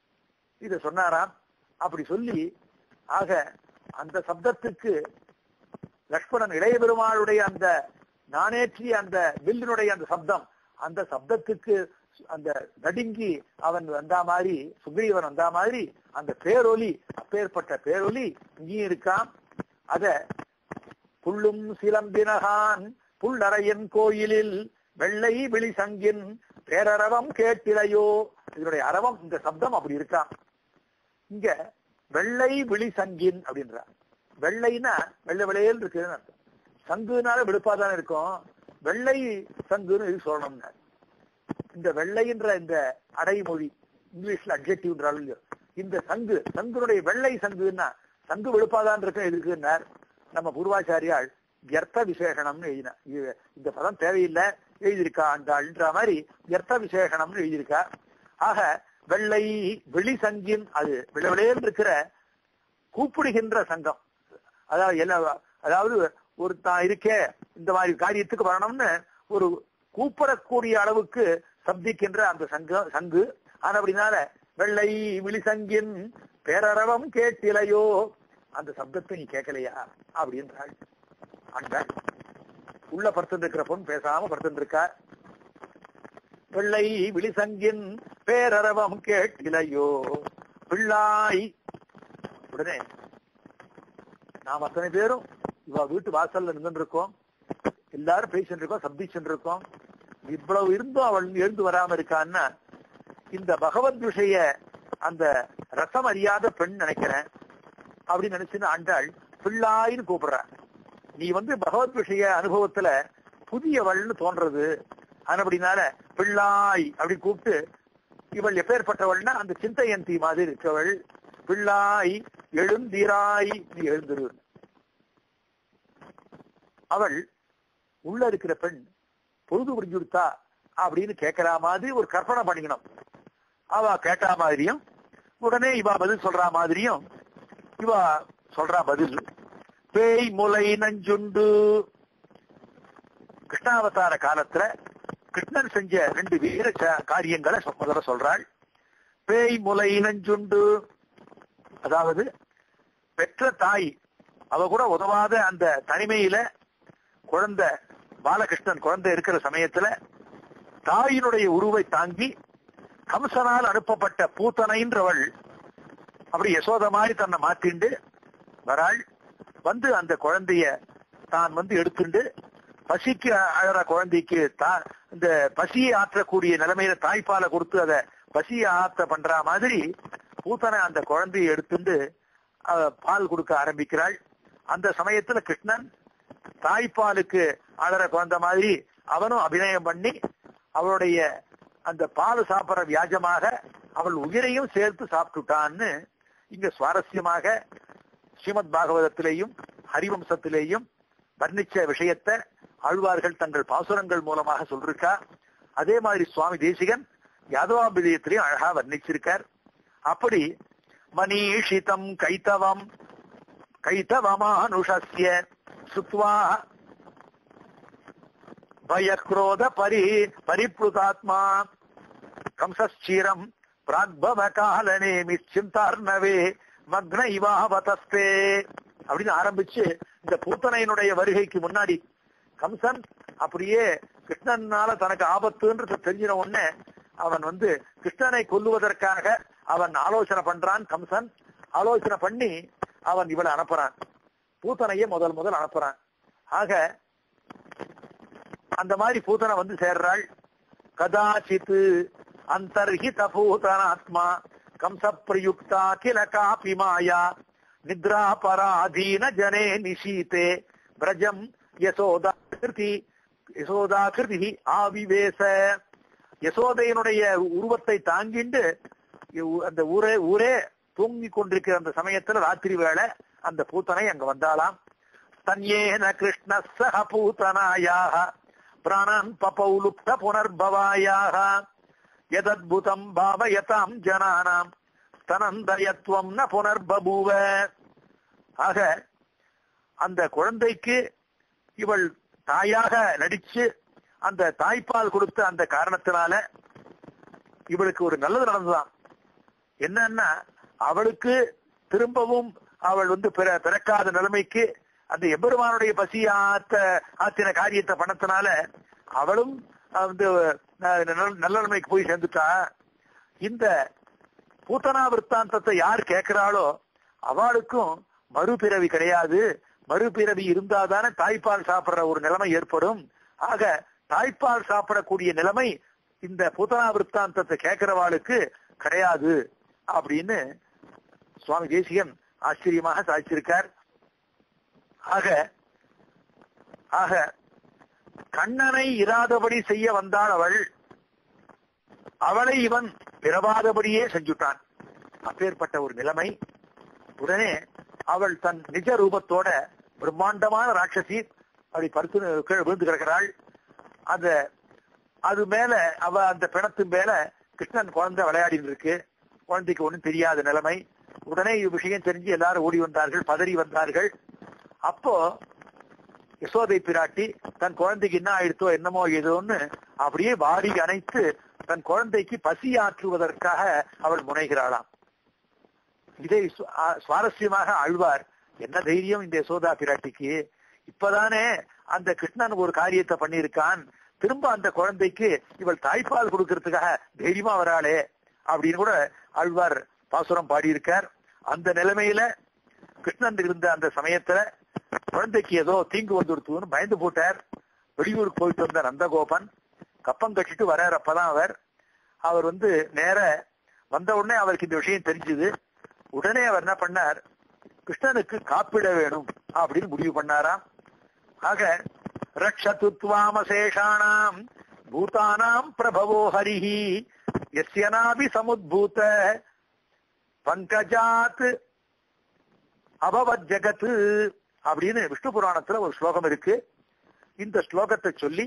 இத சொன்னாராம் அப்படி சொல்லி ஆக அந்த சப்தத்துக்கு லக்ஷ்மணன் இளைய பெருமாளுடைய அந்த நானேற்றிய அந்த வில்லினுடைய அந்த சப்தம் அந்த சப்தத்துக்கு அந்த நடுங்கி அவன் வந்தா மாதிரி சுக்ரீவன் வந்தா மாதிரி அந்த பேரொலி அப்பேற்பட்ட பேரொலி இங்கேயும் இருக்காம் அத புள்ளும் சிலம்பினகான் புல்லறையன் கோயிலில் வெள்ளை விழி சங்கின் பேரரவம் கேட்டிலையோ இதனுடைய அரவம் இந்த சப்தம் அப்படி இருக்காம் இங்க வெள்ளை விழி சங்கின் அப்படின்றா வெள்ளைனா வெள்ளை வெள்ளையில் இருக்குன்னு அர்த்தம் சங்குனால வெளுப்பாதான் இருக்கும் வெள்ளை சங்குன்னு இது சொல்லணும்னா இந்த வெள்ளைன்ற இந்த அடைமொழி இங்கிலீஷ்ல அப்ஜெக்டிவ்ன்றாலும் இல்லையோ இந்த சங்கு சங்குனுடைய வெள்ளை சங்குன்னா சங்கு வெளுப்பாதான் இருக்கும் எதுக்குன்னார் நம்ம பூர்வாச்சாரியால் வியர்த்த விசேஷனம்னு எழுதினா இது- இந்த பதம் தேவையில்லை எழுதியிருக்கா அந்த அன்ற மாதிரி வியர்த்த விசேஷனம்னு எழுதியிருக்கா ஆக வெள்ளை வெளி சங்கின் அது விளவிளையில் இருக்கிற கூப்பிடுகின்ற சங்கம் அதாவது என்ன அதாவது ஒரு தான் இருக்கே இந்த மாதிரி காரியத்துக்கு வரணும்னு ஒரு கூப்பிடக்கூடிய அளவுக்கு சப்திக்கின்ற அந்த சங்க சங்கு ஆனா அப்படினால வெள்ளை விழிசங்கின் பேரரவம் கேட்டிலையோ அந்த சப்தத்தை நீ கேட்கலையா அப்படின்றாள் அந்த உள்ள படுத்துட்டு இருக்கிற பொண்ணு பேசாம படுத்துட்டு இருக்கா வெள்ளை விழிசங்கின் பேரரவம் கேட்டிலையோ பிள்ளாய் உடனே நாம் அத்தனை பேரும் இவ வீட்டு வாசல்ல நின்று இருக்கோம் எல்லாரும் பேசிட்டு இருக்கோம் சப்திச்சுட்டு இருக்கோம் இவ்வளவு இருந்தும் அவள் எழுந்து வராம இருக்கான்னா இந்த பகவத் விஷய அந்த ரசம் அறியாத பெண் நினைக்கிறேன் அப்படின்னு நினைச்சுன்னு ஆண்டாள் பிள்ளாயின்னு கூப்பிடுறா நீ வந்து பகவத் விஷய அனுபவத்துல புதியவள்னு தோன்றது அப்படினால பிள்ளாய் அப்படி கூப்பிட்டு இவள் எப்பேற்பட்டவள்னா அந்த சிந்தையந்தி மாதிரி இருக்கவள் பிள்ளாய் எழுந்திராய் நீ எழுந்திரு அவள் உள்ள இருக்கிற பெண் பொழுது புரிஞ்சு கொடுத்தா அப்படின்னு கேட்கிற மாதிரி ஒரு கற்பனை பண்ணிக்கணும் அவ கேட்டா மாதிரியும் உடனே இவ பதில் சொல்ற மாதிரியும் இவ சொல்றா பதில் பேய் முலை நஞ்சுண்டு கிருஷ்ணாவதார காலத்துல கிருஷ்ணன் செஞ்ச ரெண்டு வீர ச- காரியங்களை சொ- முதல்ல சொல்றாள் பேய் முலை நஞ்சுண்டு அதாவது பெற்ற தாய் அவ கூட உதவாத அந்த தனிமையில குழந்தை பாலகிருஷ்ணன் குழந்தை இருக்கிற சமயத்துல தாயினுடைய உருவை தாங்கி கம்சனால் அனுப்பப்பட்ட பூத்தனைன்றவள் அப்படி யசோத மாதிரி தன்னை மாத்திண்டு வராள் வந்து அந்த குழந்தைய தான் வந்து எடுத்துண்டு பசிக்கு அழற குழந்தைக்கு தான் இந்த பசியை ஆற்றக்கூடிய நிலைமையில தாய்ப்பாலை கொடுத்து அத பசியை ஆத்த பண்ற மாதிரி பூத்தனை அந்த குழந்தையை எடுத்துட்டு அஹ், பால் கொடுக்க ஆரம்பிக்கிறாள் அந்த சமயத்துல கிருஷ்ணன் தாய்ப்பாலுக்கு அழற குழந்தை மாதிரி அவனும் அபிநயம் பண்ணி அவளுடைய அந்த பால் சாப்பிடுற வியாஜமாக அவள் உயிரையும் சேர்த்து சாப்பிட்டுட்டான்னு இங்க சுவாரஸ்யமாக ஸ்ரீமத் பாகவதத்திலேயும் ஹரிவம்சத்திலேயும் வர்ணிச்ச விஷயத்தை ஆழ்வார்கள் தங்கள் பாசுரங்கள் மூலமாக சொல்லிருக்கா அதே மாதிரி சுவாமி தேசிகன் யாதவாபிதயத்திலையும் அழகா வர்ணிச்சிருக்கார் அப்படி மணீஷிதம் கைத்தவம் கைத்தவமானுஷஸ்ய சுத்வா பயக்ரோத பரி பரிப்ளுதாத்மா கம்சீரம் பிராக்பவ காலனே மிச்சிந்தார்ணவே மக்ன இவாவதஸ்தே அப்படின்னு ஆரம்பிச்சு இந்த பூத்தனையினுடைய வருகைக்கு முன்னாடி கம்சன் அப்படியே கிருஷ்ணனால தனக்கு ஆபத்துன்றது தெரிஞ்சின உடனே அவன் வந்து கிருஷ்ணனை கொல்லுவதற்காக அவன் ஆலோசனை பண்றான் கம்சன் ஆலோசனை பண்ணி அவன் இவளை அனுப்புறான் பூத்தனையே முதல் முதல் அனுப்புறான் ஆக அந்த மாதிரி பூத்தனை வந்து சேர்றாள் கதாச்சித் அந்தர்ஹித பூதனாத்மா கம்ச பிரயுக்தா கில காபி மாயா நித்ரா பராதீன ஜனே நிஷீதே பிரஜம் யசோதா கிருதி யசோதா கிருதி ஆவிவேச யசோதையினுடைய உருவத்தை தாங்கிண்டு இவ் அந்த ஊரே ஊரே தூங்கி கொண்டிருக்கிற அந்த சமயத்துல ராத்திரி வேளை அந்த பூத்தனை அங்க வந்தாளாம் தன்யேன கிருஷ்ண சக பூத்தனாயாக பிராணான் பபௌலுப்த புனர்பவாயாக எதத்புதம் பாவயதாம் ஜனானாம் தனந்தயத்துவம் ந புனர்பபூவ ஆக அந்த குழந்தைக்கு இவள் தாயாக நடிச்சு அந்த தாய்ப்பால் கொடுத்த அந்த காரணத்தினால இவளுக்கு ஒரு நல்லது நடந்துதான் என்னன்னா அவளுக்கு திரும்பவும் அவள் வந்து பிற பிறக்காத நிலைமைக்கு அந்த எம்பெருமானுடைய பசி ஆத்த ஆத்தின காரியத்தை பண்ணத்தினால அவளும் அஹ், வந்து அஹ், நல்ல நல்ல நிலைமைக்கு போய் சேர்ந்துட்டா இந்த பூத்தனா விற்த்தாந்தத்தை யார் கேட்கிறாளோ அவளுக்கும் மறுபிறவி கிடையாது மறுபிறவி இருந்தாதானே தாய்ப்பால் சாப்பிடுற ஒரு நிலைமை ஏற்படும் ஆக தாய்ப்பால் சாப்பிடக்கூடிய நிலைமை இந்த பூத்தனா விற்த்தாந்தத்தை கேட்கிறவாளுக்கு கிடையாது அப்படின்னு சுவாமி தேசிகன் ஆச்சரியமாக சாதிச்சிருக்கார் ஆக ஆக கண்ணனை இராதபடி செய்ய வந்தாள் அவள் அவளை இவன் பிறவாதபடியே செஞ்சுட்டான் அப்பேற்பட்ட ஒரு நிலைமை உடனே அவள் தன் நிஜ ரூபத்தோட பிரம்மாண்டமான ராட்சசி அப்படி படுத்து கீழே விழுந்து கிடக்கிறாள் அந்த அது மேல அவ அந்த பிணத்து மேல கிருஷ்ணன் குழந்தை விளையாடிட்டு இருக்கு குழந்தைக்கு ஒண்ணும் தெரியாத நிலைமை உடனே இது விஷயம் தெரிஞ்சு எல்லாரும் ஓடி வந்தார்கள் பதறி வந்தார்கள் அப்போ யசோதை பிராட்டி தன் குழந்தைக்கு என்ன ஆயிடுத்தோ என்னமோ ஏதோன்னு அப்படியே வாரி அணைத்து தன் குழந்தைக்கு பசி ஆற்றுவதற்காக அவள் முனைகிறாளாம் இதை சு- ஆ- சுவாரஸ்யமாக ஆழ்வார் என்ன தைரியம் இந்த யசோதா பிராட்டிக்கு இப்பதானே அந்த கிருஷ்ணன் ஒரு காரியத்தை பண்ணியிருக்கான் திரும்ப அந்த குழந்தைக்கு இவள் தாய்ப்பால் கொடுக்கறதுக்காக தைரியமா வராளே அப்படின்னு கூட ஆழ்வார் பாசுரம் பாடியிருக்கார் அந்த நிலைமையில கிருஷ்ணன் இருந்த அந்த சமயத்துல குழந்தைக்கு ஏதோ தீங்கு வந்துடுத்துன்னு பயந்து போட்டார் வெளியூருக்கு போயிட்டு வந்த நந்தகோபன் கப்பம் கட்டிட்டு வர்றார் அப்பதான் அவர் அவர் வந்து நேர வந்த உடனே அவருக்கு இந்த விஷயம் தெரிஞ்சுது உடனே அவர் என்ன பண்ணார் கிருஷ்ணனுக்கு காப்பிட வேணும் அப்படின்னு முடிவு பண்ணாராம் ஆக ரக்ஷத்துவாமசேஷானாம் பூதானாம் பிரபவோ ஹரிஹி எஸ்யனாபி சமுத்பூத பங்கஜாத் அபவத் ஜெகத் அப்படின்னு விஷ்ணு புராணத்துல ஒரு ஸ்லோகம் இருக்கு இந்த ஸ்லோகத்தை சொல்லி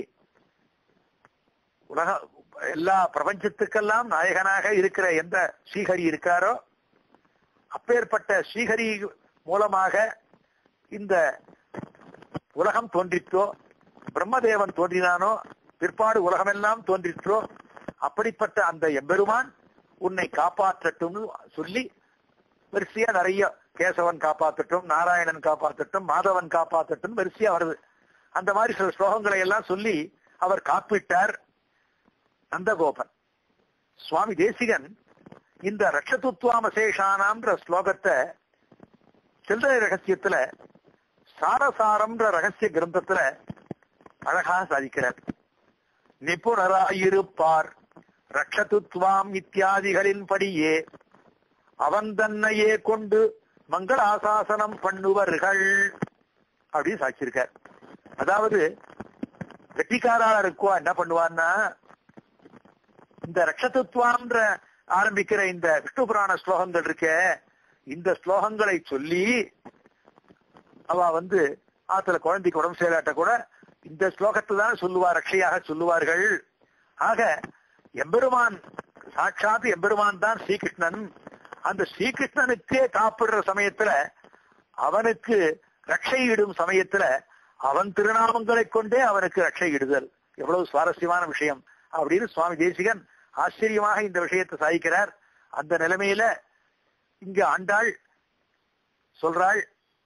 உலக எல்லா பிரபஞ்சத்துக்கெல்லாம் நாயகனாக இருக்கிற எந்த ஸ்ரீஹரி இருக்காரோ அப்பேற்பட்ட ஸ்ரீஹரி மூலமாக இந்த உலகம் தோன்றிற்றோ பிரம்மதேவன் தோன்றினானோ பிற்பாடு உலகமெல்லாம் தோன்றிற்றோ அப்படிப்பட்ட அந்த எம்பெருமான் உன்னை காப்பாற்றட்டும்னு சொல்லி வரிசையா நிறைய கேசவன் காப்பாற்றட்டும் நாராயணன் காப்பாற்றட்டும் மாதவன் காப்பாற்றட்டும் வரிசையா வருது அந்த மாதிரி சில ஸ்லோகங்களை எல்லாம் சொல்லி அவர் காப்பிட்டார் நந்தகோபன் சுவாமி தேசிகன் இந்த ரட்சத்துவாமசேஷானாம்ன்ற ஸ்லோகத்தை சில்லறை ரகசியத்துல சாரசாரம்ன்ற ரகசிய கிரந்தத்துல அழகா சாதிக்கிறார் நிபுணராயிருப்பார் ரட்சத்துத்வாம் இத்தியாதிகளின் படியே அவன் தன்னையே கொண்டு மங்களாசாசனம் பண்ணுவர்கள் அப்படின்னு சாட்சியிருக்கார் அதாவது வெட்டிக்காரா இருக்குவா என்ன பண்ணுவான்னா இந்த ரக்ஷத்துவம்ன்ற ஆரம்பிக்கிற இந்த விஷ்ணு புராண ஸ்லோகங்கள் இருக்க இந்த ஸ்லோகங்களை சொல்லி அவ வந்து ஆத்துல குழந்தைக்கு உடம்பு செயலாட்ட கூட இந்த ஸ்லோகத்தை தான் சொல்லுவா ரட்சையாக சொல்லுவார்கள் ஆக எம்பெருமான் சாட்சாத் எம்பெருமான் தான் ஸ்ரீகிருஷ்ணன் அந்த ஸ்ரீகிருஷ்ணனுக்கே காப்பிடுற சமயத்துல அவனுக்கு ரட்சை இடும் சமயத்துல அவன் திருநாமங்களை கொண்டே அவனுக்கு ரட்சை இடுதல் எவ்வளவு சுவாரஸ்யமான விஷயம் அப்படின்னு சுவாமி தேசிகன் ஆச்சரியமாக இந்த விஷயத்தை சாதிக்கிறார் அந்த நிலைமையில இங்க ஆண்டாள் சொல்றாள்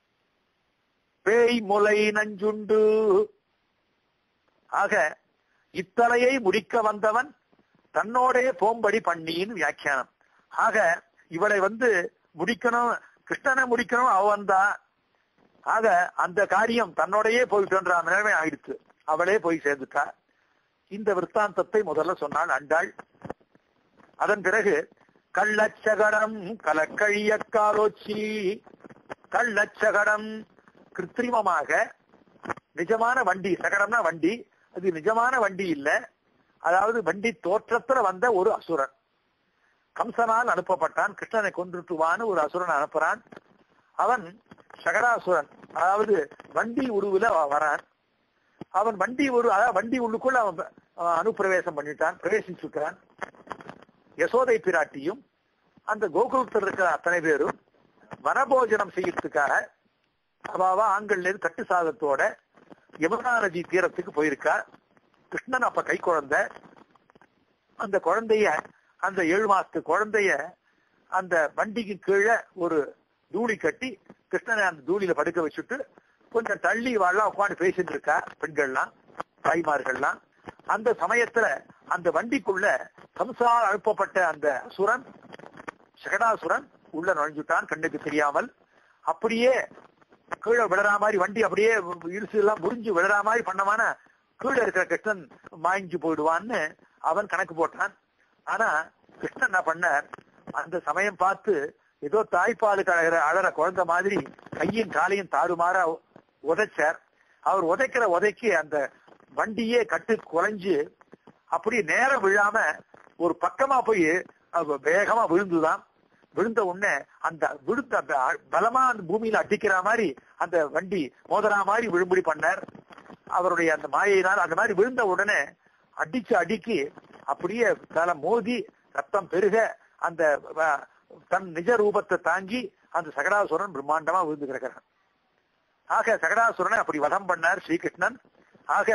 பேய் முலை நஞ்சுண்டு ஆக இத்தலையை முடிக்க வந்தவன் தன்னோடே போம்படி பண்ணின்னு வியாக்கியானம் ஆக இவளை வந்து முடிக்கணும் கிருஷ்ணனை முடிக்கணும் அவன் தான் ஆக அந்த காரியம் தன்னோடையே போயிட்டுன்ற நிலைமை ஆயிடுச்சு அவளே போய் சேர்ந்துட்டா இந்த விற்த்தாந்தத்தை முதல்ல சொன்னாள் அண்டாள் அதன் பிறகு கள்ளச்சகடம் கலக்கழிய காலோச்சி கள்ளச்சகடம் கிருத்திரிமமாக நிஜமான வண்டி சகடம்னா வண்டி அது நிஜமான வண்டி இல்ல அதாவது வண்டி தோற்றத்துல வந்த ஒரு அசுரன் கம்சனால் அனுப்பப்பட்டான் கிருஷ்ணனை கொன்றுட்டுவான்னு ஒரு அசுரன் அனுப்புறான் அவன் சகடாசுரன் அதாவது வண்டி உருவுல வரான் அவன் வண்டி ஒரு அதாவது வண்டி உள்ளுக்குள்ள அவன் அனுப்பிரவேசம் பண்ணிட்டான் பிரவேசிச்சுட்டான் யசோதை பிராட்டியும் அந்த கோகுலத்தில் இருக்கிற அத்தனை பேரும் வனபோஜனம் செய்யறதுக்காக அவாவா ஆண்கள்ல இருந்து கட்டு சாதத்தோட யமுனா நதி தீரத்துக்கு போயிருக்கா கிருஷ்ணன் அப்ப கை குழந்தை அந்த குழந்தைய அந்த ஏழு மாசத்து குழந்தைய அந்த வண்டிக்கு கீழே ஒரு தூளி கட்டி கிருஷ்ணனை அந்த தூளியில படுக்க வச்சுட்டு கொஞ்சம் தள்ளி வாழலாம் உட்காந்து பேசிட்டு இருக்கா பெண்கள்லாம் தாய்மார்கள்லாம் அந்த சமயத்துல அந்த வண்டிக்குள்ள கம்சால் அனுப்பப்பட்ட அந்த சுரன் சகடாசுரன் உள்ள நுழைஞ்சுட்டான் கண்ணுக்கு தெரியாமல் அப்படியே கீழே விழற மாதிரி வண்டி அப்படியே இரிசு எல்லாம் முறிஞ்சு விழற மாதிரி பண்ணமான கீழே இருக்கிற கிருஷ்ணன் மாய்ஞ்சு போயிடுவான்னு அவன் கணக்கு போட்டான் ஆனா கிருஷ்ணன் என்ன பண்ணார் அந்த சமயம் பார்த்து ஏதோ தாய்ப்பாலுக்கு அழகிற அழற குழந்தை மாதிரி கையும் காலையும் தாறுமாறா உதைச்சார் அவர் உதைக்கிற உதைக்கு அந்த வண்டியே கட்டு குறைஞ்சு அப்படி நேரம் விழாம ஒரு பக்கமா போய் வேகமா விழுந்துதான் விழுந்த உடனே அந்த விழுந்த அந்த பலமா அந்த பூமியில அடிக்கிற மாதிரி அந்த வண்டி மோதரா மாதிரி விழும்படி பண்ணார் அவருடைய அந்த மாயினால் அந்த மாதிரி விழுந்த உடனே அடிச்சு அடிக்கி அப்படியே தலை மோதி ரத்தம் பெருக அந்த தன் நிஜ ரூபத்தை தாங்கி அந்த சகடாசுரன் பிரம்மாண்டமா விழுந்து கிடக்கிறான் ஆக சகடாசுரனை அப்படி வதம் பண்ணார் ஸ்ரீகிருஷ்ணன் ஆக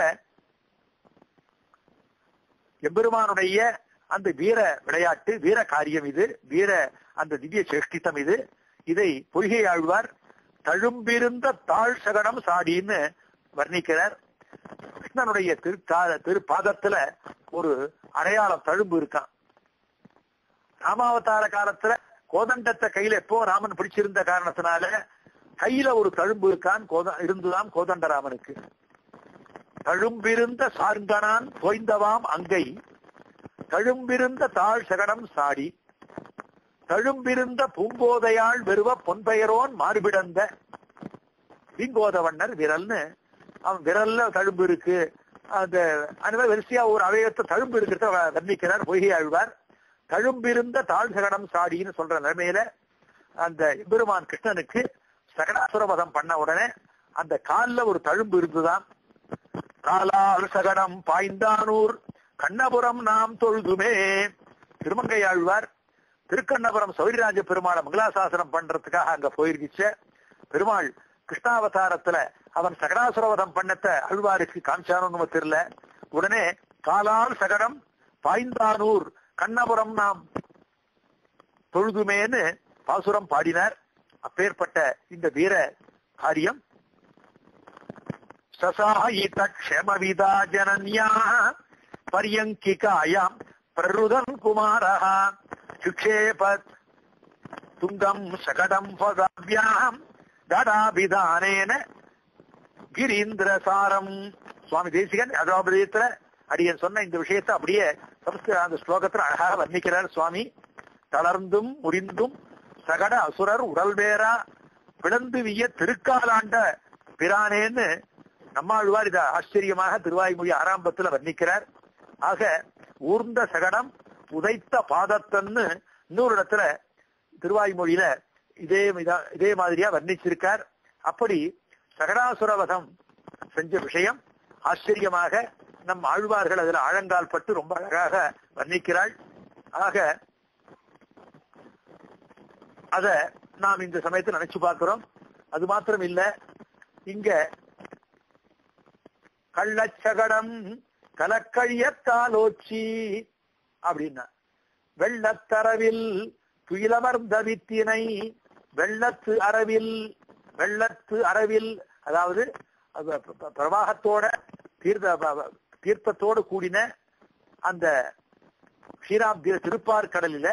எம்பெருமானுடைய அந்த வீர விளையாட்டு வீர காரியம் இது வீர அந்த திவ்ய சேஷ்டித்தம் இது இதை பொய்கை ஆழ்வார் தழும்பிருந்த தாழ் சகடம் சாடின்னு வர்ணிக்கிறார் கிருஷ்ணனுடைய திரு திருப்பாதத்துல ஒரு அடையாளம் தழும்பு இருக்கான் ராமாவதார காலத்துல கோதண்டத்தை கையில எப்போ ராமன் பிடிச்சிருந்த காரணத்தினால கையில ஒரு தழும்பு இருக்கான் கோத இருந்துதான் கோதண்டராமனுக்கு தழும்பிருந்த சார்கனான் தோய்ந்தவாம் அங்கை தழும்பிருந்த தாழ் சகடம் சாடி தழும்பிருந்த பூங்கோதையாள் வெறுவ பொன்பெயரோன் மார்பிடந்த வீங்கோதவண்ணர் விரல்னு அவன் விரல்ல தழும்பு இருக்கு அந்த அந்த மாதிரி வரிசையா ஒரு அவயத்தை தழும்பு இருக்கிறத வர்ணிக்கிறார் பொய்கை ஆழ்வார் தழும்பிருந்த தாழ் சகடம் சாடின்னு சொல்ற நிலைமையில அந்த எம்பெருமான் கிருஷ்ணனுக்கு சகடாசுரவதம் பண்ண உடனே அந்த காலில் ஒரு தழும்பு இருந்துதான் காலால் சகடம் பாய்ந்தானூர் கண்ணபுரம் நாம் தொழுதுமே திருமங்கை ஆழ்வார் திருக்கண்ணபுரம் சௌரிராஜ பெருமாளை மங்களாசாசனம் பண்றதுக்காக அங்க போயிருக்கிச்ச பெருமாள் கிருஷ்ணாவதாரத்துல அவன் சகடாசுரவதம் பண்ணத்த அழ்வாருக்கு காமிச்சானு தெரியல உடனே காலால் சகடம் பாய்ந்தானூர் கண்ணபுரம் நாம் தொழுதுமேன்னு பாசுரம் பாடினார் அப்பேற்பட்ட இந்த வீர காரியம் சசாயித க்ஷமவிதா ஜனன்யா பரியங்கிகாயாம் பிரருதன் குமாரः சுக்ஷேபத் துங்கம் சகடம் பதாபியாம் தடாபிதானேன கிரீந்திரசாரம் சுவாமி தேசிகன் அதாபதயத்துல அடியன் சொன்ன இந்த விஷயத்தை அப்படியே சமஸ்கிருத அந்த ஸ்லோகத்துல அழகாக வர்ணிக்கிறார் சுவாமி தளர்ந்தும் முறிந்தும் சகட அசுரர் உடல் வேறா பிளந்து விய திருக்காலாண்ட பிரானேன்னு நம்மாழ்வார் இத ஆச்சரியமாக திருவாய்மொழி ஆரம்பத்துல வர்ணிக்கிறார் ஆக ஊர்ந்த சகடம் உதைத்த பாதத்தன்னு இன்னொரு இடத்துல திருவாய்மொழியில இதே மிதா- இதே மாதிரியா வர்ணிச்சிருக்கார் அப்படி சகடாசுரவதம் செஞ்ச விஷயம் ஆச்சரியமாக நம் ஆழ்வார்கள் அதுல ஆழங்கால் பட்டு ரொம்ப அழகாக வர்ணிக்கிறாள் ஆக அத நாம் இந்த சமயத்தில் நினைச்சு பார்க்கிறோம் அது மாத்திரம் இல்ல இங்க கள்ளச்சகடம் கலக்கழியத்தாலோச்சி அப்படின்னா வெள்ளத்தரவில் துயிலமர்ந்த வித்தினை வெள்ளத்து அரவில் வெள்ளத்து அரவில் அதாவது அது ப- ப- பிரவாகத்தோட தீர்த்த ப- ப- தீர்த்தத்தோடு கூடின அந்த ஸ்ரீராம் திருப்பார் கடலில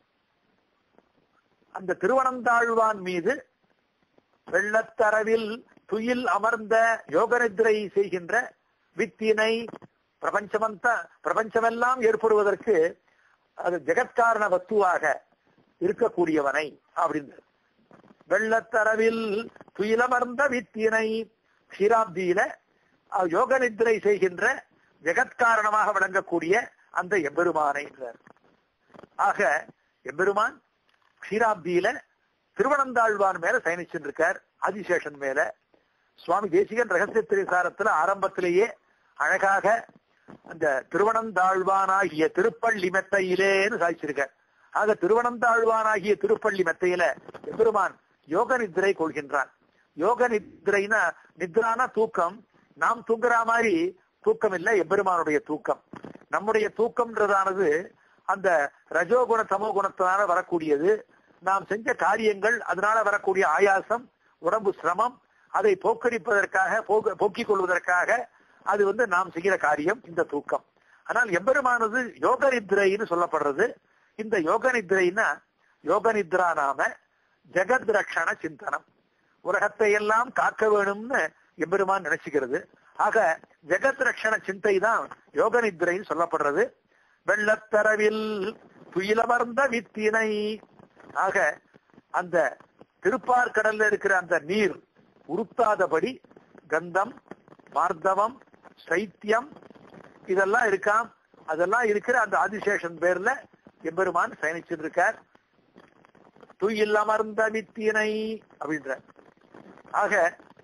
அந்த திருவனந்தாழ்வான் மீது வெள்ளத்தரவில் துயில் அமர்ந்த யோகநித்ரை செய்கின்ற வித்தினை பிரபஞ்சமந்த பிரபஞ்சமெல்லாம் ஏற்படுவதற்கு அது ஜெகத்காரண வஸ்துவாக இருக்கக்கூடியவனை அப்படின்னு வெள்ளத்தரவில் துயிலமர்ந்த வித்தினை க்ஷீராப்தியில அஹ், யோக நித்திரை செய்கின்ற ஜெகத்காரணமாக விளங்கக்கூடிய அந்த எம்பெருமானை என்றார் ஆக எம்பெருமான் க்ஷீராப்தியில திருவனந்தாழ்வான் மேல சயனிச்சுருக்கார் ஆதிசேஷன் மேல சுவாமி தேசிகன் ரகசிய திரிசாரத்துல ஆரம்பத்திலேயே அழகாக அந்த திருவனந்தாழ்வானாகிய திருப்பள்ளி மெத்தையிலேன்னு சாதிச்சிருக்கார் ஆக திருவனந்தாழ்வானாகிய திருப்பள்ளி மெத்தையில எம்பெருமான் யோக நித்திரை கொள்கின்றான் யோக நித்திரைனா நித்ரான தூக்கம் நாம் தூங்குற மாதிரி தூக்கம் இல்ல எம்பெருமானுடைய தூக்கம் நம்முடைய தூக்கம்ன்றதானது அந்த ரஜோகுண தமோ குணத்தினால வரக்கூடியது நாம் செஞ்ச காரியங்கள் அதனால வரக்கூடிய ஆயாசம் உடம்பு சிரமம் அதை போக்கடிப்பதற்காக போக்க- போக்கிக் கொள்வதற்காக அது வந்து நாம் செய்கிற காரியம் இந்த தூக்கம் ஆனால் எம்பெருமானது யோக நித்ரைன்னு சொல்லப்படுறது இந்த யோக நித்ரைன்னா யோக நித்ரா நாம ஜெகத் ரக்ஷண சிந்தனம் உலகத்தை எல்லாம் காக்க வேணும்னு எம்பெருமான் நினைச்சுக்கிறது ஆக ஜெகத் ரக்ஷண சிந்தை தான் யோக நித்ரைன்னு சொல்லப்படுறது வெள்ளத்தரவில் துயிலமர்ந்த வித்தினை ஆக அந்த திருப்பார்கடல்ல இருக்கிற அந்த நீர் உருத்தாதபடி கந்தம் மார்தவம் சைத்தியம் இதெல்லாம் இருக்காம் அதெல்லாம் இருக்கிற அந்த ஆதிசேஷன் பேர்ல எம்பெருமான் பயணிச்சுட்டு இருக்கார் துயில் அமர்ந்த வித்தினை அப்படின்ற ஆக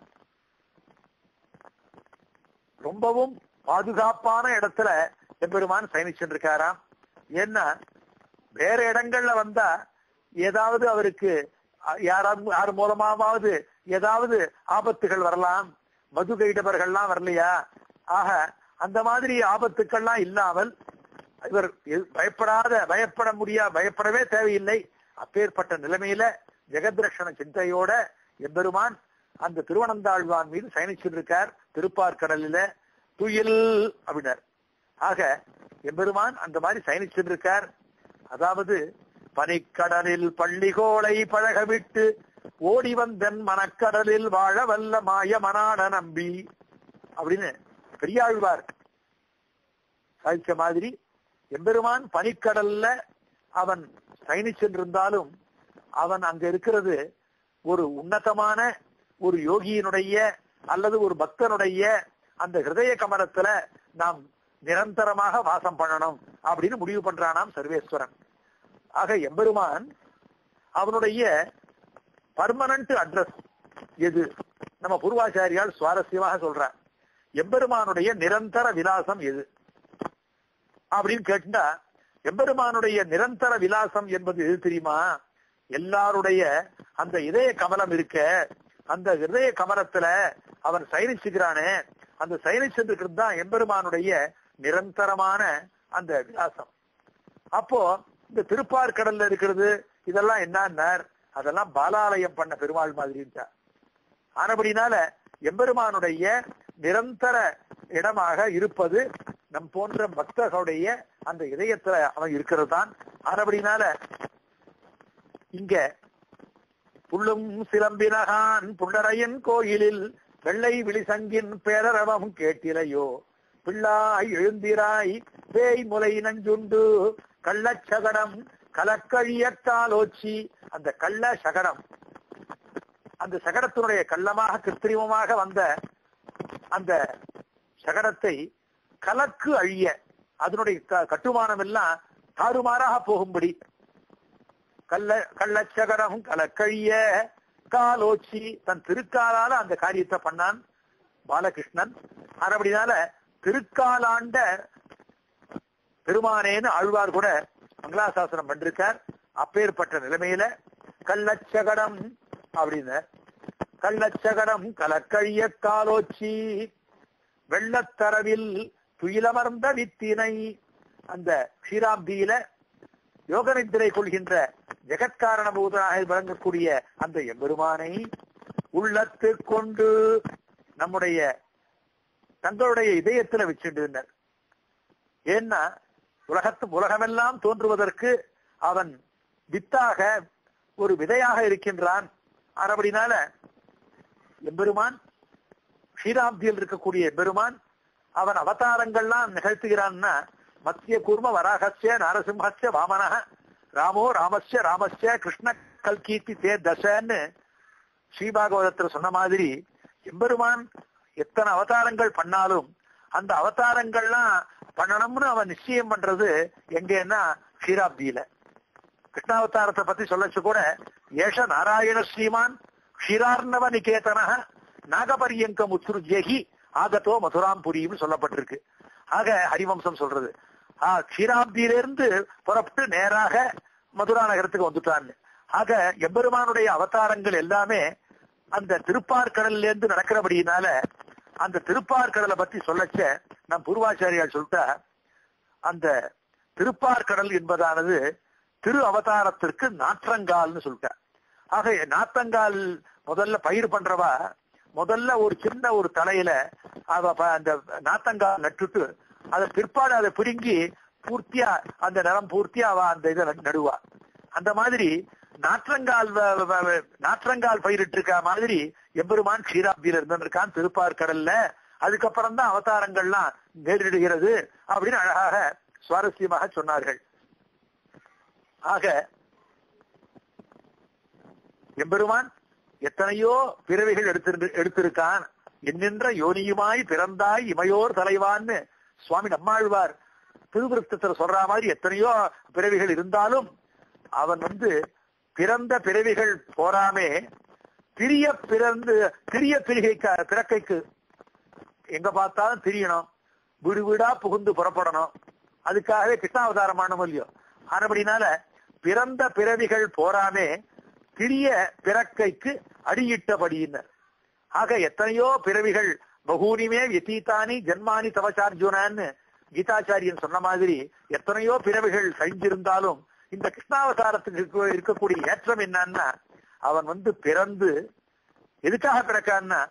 ரொம்பவும் பாதுகாப்பான இடத்துல எம்பெருமான் பயணிச்சுட்டு இருக்காராம் ஏன்னா வேற இடங்கள்ல வந்தா ஏதாவது அவருக்கு அஹ், யாராவது யார் மூலமாவது ஏதாவது ஆபத்துகள் வரலாம் மது கைடவர்கள்லாம் வரலையா ஆக அந்த மாதிரி ஆபத்துக்கள்லாம் இல்லாமல் இவர் எ- பயப்படாத பயப்பட முடியா பயப்படவே தேவையில்லை அப்பேற்பட்ட நிலைமையில ஜெகத்ரக்ஷண சிந்தையோட எம்பெருமான் அந்த திருவனந்தாழ்வான் மீது சயனிச்சுட்டு இருக்கார் திருப்பார்கடலில துயில் அப்படின்னார் ஆக எம்பெருமான் அந்த மாதிரி சயனிச்சுட்டு இருக்கார் அதாவது பனிக்கடலில் பள்ளிகோளை பழகவிட்டு ஓடி வந்தன் மனக்கடலில் வாழ வல்ல மாய மனான நம்பி அப்படின்னு பெரியாழ்வார் சாதிச்ச மாதிரி எம்பெருமான் பனிக்கடல்ல அவன் பயணிச்சென்றிருந்தாலும் அவன் அங்க இருக்கிறது ஒரு உன்னதமான ஒரு யோகியினுடைய அல்லது ஒரு பக்தனுடைய அந்த ஹிருதய கமலத்துல நாம் நிரந்தரமாக வாசம் பண்ணணும் அப்படின்னு முடிவு பண்றானாம் சர்வேஸ்வரன் ஆக எம்பெருமான் அவனுடைய பர்மனன்ட் அட்ரஸ் எது நம்ம பூர்வாச்சாரியால் சுவாரஸ்யமாக சொல்றார் எம்பெருமானுடைய நிரந்தர விலாசம் எது அப்படின்னு கேட்டா எம்பெருமானுடைய நிரந்தர விலாசம் என்பது எது தெரியுமா எல்லாருடைய அந்த இதய கமலம் இருக்க அந்த இதய கமலத்துல அவன் சயனிச்சுக்கிறானே அந்த சயனிச்சிருக்கிறது தான் எம்பெருமானுடைய நிரந்தரமான அந்த விலாசம் அப்போ இந்த திருப்பார்கடல்ல இருக்கிறது இதெல்லாம் என்னன்னார் அதெல்லாம் பாலாலயம் பண்ண பெருமாள் மாதிரின்ட்டார் ஆனபடினால எம்பெருமானுடைய நிரந்தர இடமாக இருப்பது நம் போன்ற பக்தர்களுடைய அந்த இதயத்துல அவன் இருக்கிறது தான் ஆனபடினால இங்க புள்ளும் சிலம்பினகான் புள்ளரையன் கோயிலில் வெள்ளை விழிசங்கின் பேரரவம் கேட்டிலையோ பிள்ளாய் எழுந்திராய் பேய் முலை நஞ்சுண்டு கள்ளச்சகடம் கலக்கழிய காலோச்சி அந்த கள்ள சகடம் அந்த சகடத்தினுடைய கள்ளமாக கிருத்திரிமமாக வந்த அந்த சகடத்தை கலக்கு அழிய அதனுடைய க- கட்டுமானம் எல்லாம் தாறுமாறாக போகும்படி கள்ள கள்ளச்சகடம் கலக்கழிய காலோச்சி தன் திருக்காலால அந்த காரியத்தை பண்ணான் பாலகிருஷ்ணன் அப்படினால திருக்காலாண்ட பெருமானேன்னு ஆழ்வார் கூட மங்களாசாசனம் பண்ணிருக்கார் அப்பேற்பட்ட நிலைமையில கள்ளச்சகடம் அப்படின்னு கள்ளச்சகடம் கலக்கழிய காலோச்சி வெள்ளத்தரவில் துயிலமர்ந்த வித்தினை அந்த க்ஷீராப்தியில யோகநித்திரை கொள்கின்ற ஜெகத்காரணபூதனாக விளங்கக்கூடிய அந்த எம்பெருமானை உள்ளத்து கொண்டு நம்முடைய தங்களுடைய இதயத்துல வச்சுட்டு ஏன்னா உலகத்து உலகமெல்லாம் தோன்றுவதற்கு அவன் வித்தாக ஒரு விதையாக இருக்கின்றான் அப்படினால எம்பெருமான் க்ஷீராப்தியில் இருக்கக்கூடிய எம்பெருமான் அவன் அவதாரங்கள்லாம் நிகழ்த்துகிறான்னா மத்திய கூர்ம வராகஸ்ய நரசிம்ஹஸ்ய வாமனக ராமோ ராமஸ்ய ராமஸ்ய கிருஷ்ண கல்கீர்த்தி தே தசன்னு ஸ்ரீபாகவதத்துல சொன்ன மாதிரி எம்பெருமான் எத்தனை அவதாரங்கள் பண்ணாலும் அந்த அவதாரங்கள்லாம் பண்ணணும்னு அவன் நிச்சயம் பண்றது எங்கன்னா க்ஷீராப்தியில கிருஷ்ணாவதாரத்தை பத்தி சொல்லச்சு கூட ஏஷ நாராயண ஸ்ரீமான் க்ஷீரார்ணவ நிகேதன நாகபரியங்கம் உத்ருஜேகி ஆகத்தோ மதுராம் புரியும் சொல்லப்பட்டிருக்கு ஆக ஹரிவம்சம் சொல்றது ஆஹ் க்ஷீராப்தியிலிருந்து புறப்பட்டு நேராக மதுரா நகரத்துக்கு வந்துட்டான்னு ஆக எம்பெருமானுடைய அவதாரங்கள் எல்லாமே அந்த திருப்பார்கடல்ல இருந்து நடக்கிறபடியினால அந்த திருப்பார்கடலை பத்தி சொல்லச்ச நம் பூர்வாச்சாரியால் சொல்லிட்டா அந்த திருப்பார்கடல் என்பதானது திரு அவதாரத்திற்கு நாற்றங்கால்னு சொல்லிட்டார் ஆக நாத்தங்கால் முதல்ல பயிர் பண்றவா முதல்ல ஒரு சின்ன ஒரு தலையில அவ ப- அந்த நாத்தங்கால் நட்டுட்டு அதை பிற்பாடு அதை பிடுங்கி பூர்த்தியா அந்த நிலம் பூர்த்தியா அவ அந்த இதை நடு- நடுவா அந்த மாதிரி நாற்றங்கால் வ- வ- வ- நாற்றங்கால் பயிரிட்டு இருக்க மாதிரி எம்பெருமான் க்ஷீராப்தியில இருந்திருக்கான் திருப்பார்கடல்ல அதுக்கப்புறம் தான் அவதாரங்கள்லாம் நேரிடுகிறது அப்படின்னு அழகாக சுவாரஸ்யமாக சொன்னார்கள் ஆக எம்பெருமான் எத்தனையோ பிறவிகள் எடுத்திருந்து எடுத்திருக்கான் என்னென்ற யோனியுமாய் பிறந்தாய் இமையோர் தலைவான்னு சுவாமி நம்மாழ்வார் திருவிருத்தத்துல சொல்ற மாதிரி எத்தனையோ பிறவிகள் இருந்தாலும் அவன் வந்து பிறந்த பிறவிகள் போராமே திரிய பிறந்து திரிய பிரிகை பிறக்கைக்கு எங்க பார்த்தாலும் திரியணும் வீடு வீடா புகுந்து புறப்படணும் அதுக்காகவே கிருஷ்ணாவதாரம் ஆனோம் இல்லையோ ஆனபடினால பிறந்த பிறவிகள் போராமே திரிய பிறக்கைக்கு அடியிட்டபடியினர் ஆக எத்தனையோ பிறவிகள் பகூனிமே வியதீதானி ஜன்மானி தவச்சார்ஜுனான்னு கீதாச்சாரியன் சொன்ன மாதிரி எத்தனையோ பிறவிகள் கழிஞ்சிருந்தாலும் இந்த கிருஷ்ணாவதாரத்துக்கு இருக்க- இருக்கக்கூடிய ஏற்றம் என்னன்னா அவன் வந்து பிறந்து எதுக்காக பிறக்கான்னா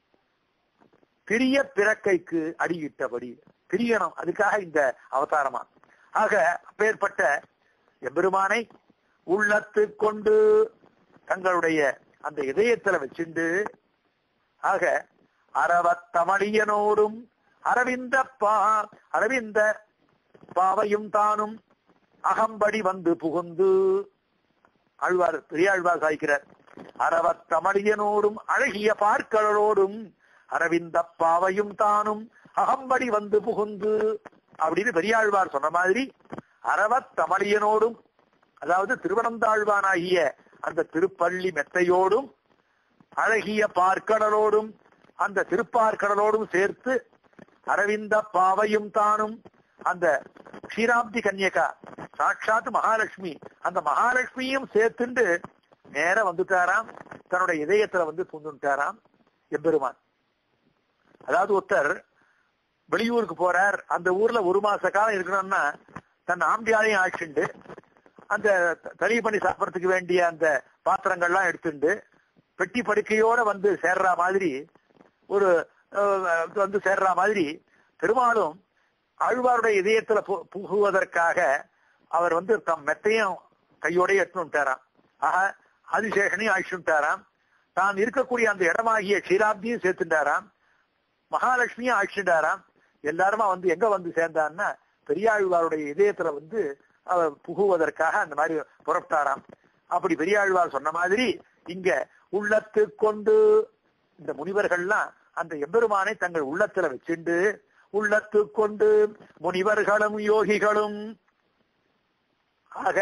பிரிய பிறக்கைக்கு அடியிட்டபடி பிரியணும் அதுக்காக இந்த அவதாரமா ஆக அப்பேற்பட்ட எம்பெருமானை உள்ளத்து கொண்டு தங்களுடைய அந்த இதயத்துல வச்சுண்டு ஆக அரவத்தமணியனோடும் அரவிந்த பா அரவிந்த பாவையும் தானும் அகம்படி வந்து புகுந்து ஆழ்வார் பெரியாழ்வார் சாய்க்கிறார் அரவத்தமணியனோடும் அழகிய பார்க்கடலோடும் அரவிந்த பாவையும் தானும் அகம்படி வந்து புகுந்து அப்படின்னு பெரியாழ்வார் சொன்ன மாதிரி அரவத்தமணியனோடும் அதாவது திருவனந்தாழ்வானாகிய அந்த திருப்பள்ளி மெத்தையோடும் அழகிய பார்க்கடலோடும் அந்த திருப்பார்க்கடலோடும் சேர்த்து அரவிந்த பாவையும் தானும் அந்த க்ஷீராப்தி கன்யகா சாட்சாத் மகாலட்சுமி அந்த மகாலட்சுமியும் சேர்த்துண்டு நேர வந்துட்டாராம் தன்னுடைய இதயத்துல வந்து பூந்துட்டாராம் எம்பெருமான் அதாவது ஒருத்தர் வெளியூருக்கு போறார் அந்த ஊர்ல ஒரு மாச காலம் இருக்கணும்னா தன் ஆம்பியாலையும் ஆட்சிண்டு அந்த தனி பண்ணி சாப்பிடறதுக்கு வேண்டிய அந்த பாத்திரங்கள்லாம் எடுத்துண்டு பெட்டி படுக்கையோட வந்து சேர்ற மாதிரி ஒரு அஹ், வந்து சேர்ற மாதிரி பெரும்பாலும் ஆழ்வாருடைய இதயத்துல பு- புகுவதற்காக அவர் வந்து தம் மெத்தையும் கையோட எடுத்து விட்டாராம் ஆக ஆதிசேஷனையும் அழிச்சுட்டாராம் தான் இருக்கக்கூடிய அந்த இடமாகிய க்ஷீராப்தியும் சேர்த்துட்டாராம் மகாலட்சுமியும் அழிச்சுட்டாராம் எல்லாருமா வந்து எங்க வந்து சேர்ந்தான்னா பெரியாழ்வாருடைய இதயத்துல வந்து அவர் புகுவதற்காக அந்த மாதிரி புறப்பட்டாராம் அப்படி பெரியாழ்வார் சொன்ன மாதிரி இங்க உள்ளத்து கொண்டு இந்த முனிவர்கள்லாம் அந்த எம்பெருமானை தங்கள் உள்ளத்துல வச்சுண்டு உள்ளத்து கொண்டு முனிவர்களும் யோகிகளும் ஆக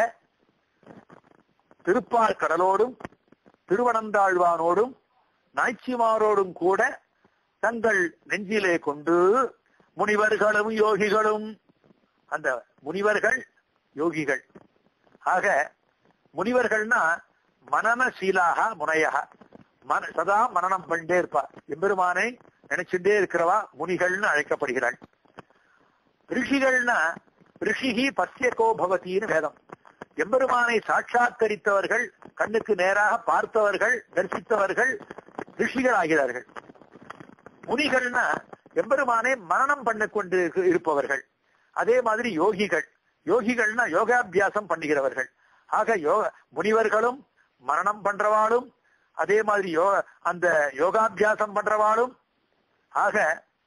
திருப்பார் கடலோடும் திருவனந்தாழ்வானோடும் நாய்ச்சிமாரோடும் கூட தங்கள் நெஞ்சிலே கொண்டு முனிவர்களும் யோகிகளும் அந்த முனிவர்கள் யோகிகள் ஆக முனிவர்கள்னா மனநசீலாக முனையாக மன சதா மனநம் பண்ணிட்டே இருப்பா எம்பெருமானை நினைச்சுட்டே இருக்கிறவா முனிகள்னு அழைக்கப்படுகிறாள் ரிஷிகள்னா ரிஷிகி பசியகோ பவதின்னு வேதம் எம்பெருமானை சாட்சாத்கரித்தவர்கள் கண்ணுக்கு நேராக பார்த்தவர்கள் தரிசித்தவர்கள் ரிஷிகள் ஆகிறார்கள் முனிகள்னா எம்பெருமானை மரணம் பண்ண கொண்டு இருப்பவர்கள் அதே மாதிரி யோகிகள் யோகிகள்னா யோகாபியாசம் பண்ணுகிறவர்கள் ஆக யோக முனிவர்களும் மரணம் பண்றவாளும் அதே மாதிரி யோ அந்த யோகாபியாசம் பண்றவாளும் ஆக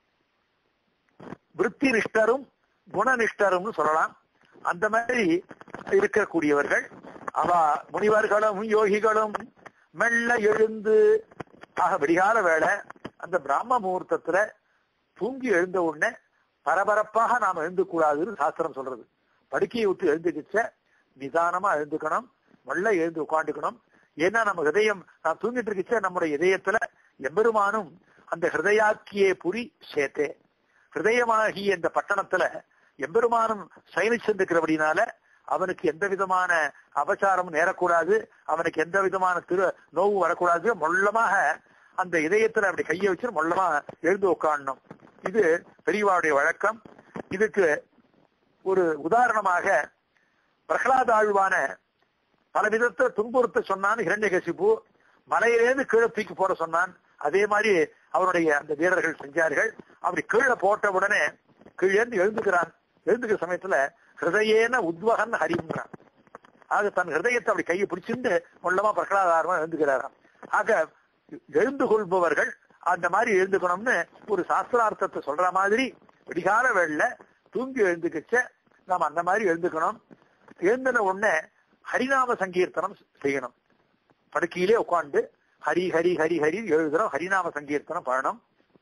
விருத்தி நிஷ்டரும் குணநிஷ்டரும் சொல்லலாம் அந்த மாதிரி இருக்கக்கூடியவர்கள் அவ முனிவர்களும் யோகிகளும் மெல்ல எழுந்து ஆக விடிகால வேலை அந்த பிராம முகூர்த்தத்துல தூங்கி எழுந்த உடனே பரபரப்பாக நாம் எழுந்து கூடாதுன்னு சாஸ்திரம் சொல்றது படுக்கையை விட்டு எழுந்துக்கிச்ச நிதானமா எழுந்துக்கணும் மெல்ல எழுந்து உட்காந்துக்கணும் ஏன்னா நம்ம ஹிருதயம் நான் தூங்கிட்டு இருக்கிச்ச நம்முடைய இதயத்துல எம்பெருமானும் அந்த ஹிருதயாக்கியே புரி சேத்தே ஹிருதயமாகிய இந்த பட்டணத்துல எம்பெருமானும் சயனிச்சிருக்கிறபடினால அவனுக்கு எந்த விதமான அபச்சாரமும் நேரக்கூடாது அவனுக்கு எந்த விதமான திரு நோவு வரக்கூடாது மொல்லமாக அந்த இதயத்துல அப்படி கையை வச்சு மொல்லமா எழுந்து உட்காடணும் இது பெரியவாவுடைய வழக்கம் இதுக்கு ஒரு உதாரணமாக பிரகலாத ஆழ்வான பல விதத்துல துன்புறுத்த சொன்னான் இரண்யகசிப்பு மலையிலேருந்து கீழே தூக்கி போட சொன்னான் அதே மாதிரி அவருடைய அந்த வீரர்கள் செஞ்சார்கள் அப்படி கீழே போட்ட உடனே கீழே எழுந்துக்கிறான் எழுந்துக்கிற சமயத்துல ஹிருதயேன உத்வகன் ஹரிங்கிறான் ஆக தன் ஹிருதயத்தை அப்படி கையை பிடிச்சிருந்து மொல்லமா பிரகலாதாரமா எழுந்துக்கிறாராம் ஆக எழுந்து கொள்பவர்கள் அந்த மாதிரி எழுந்துக்கணும்னு ஒரு சாஸ்திரார்த்தத்தை சொல்ற மாதிரி விடிகால வேளையில தூங்கி எழுந்துக்கிச்ச நாம் அந்த மாதிரி எழுந்துக்கணும் எழுந்தின உடனே ஹரிநாம சங்கீர்த்தனம் செய்யணும் படுக்கையிலே உட்காந்து ஹரி ஹரி ஹரி ஹரி எழுதுறோம் ஹரிநாம சங்கீர்த்தனம் பண்ணணும்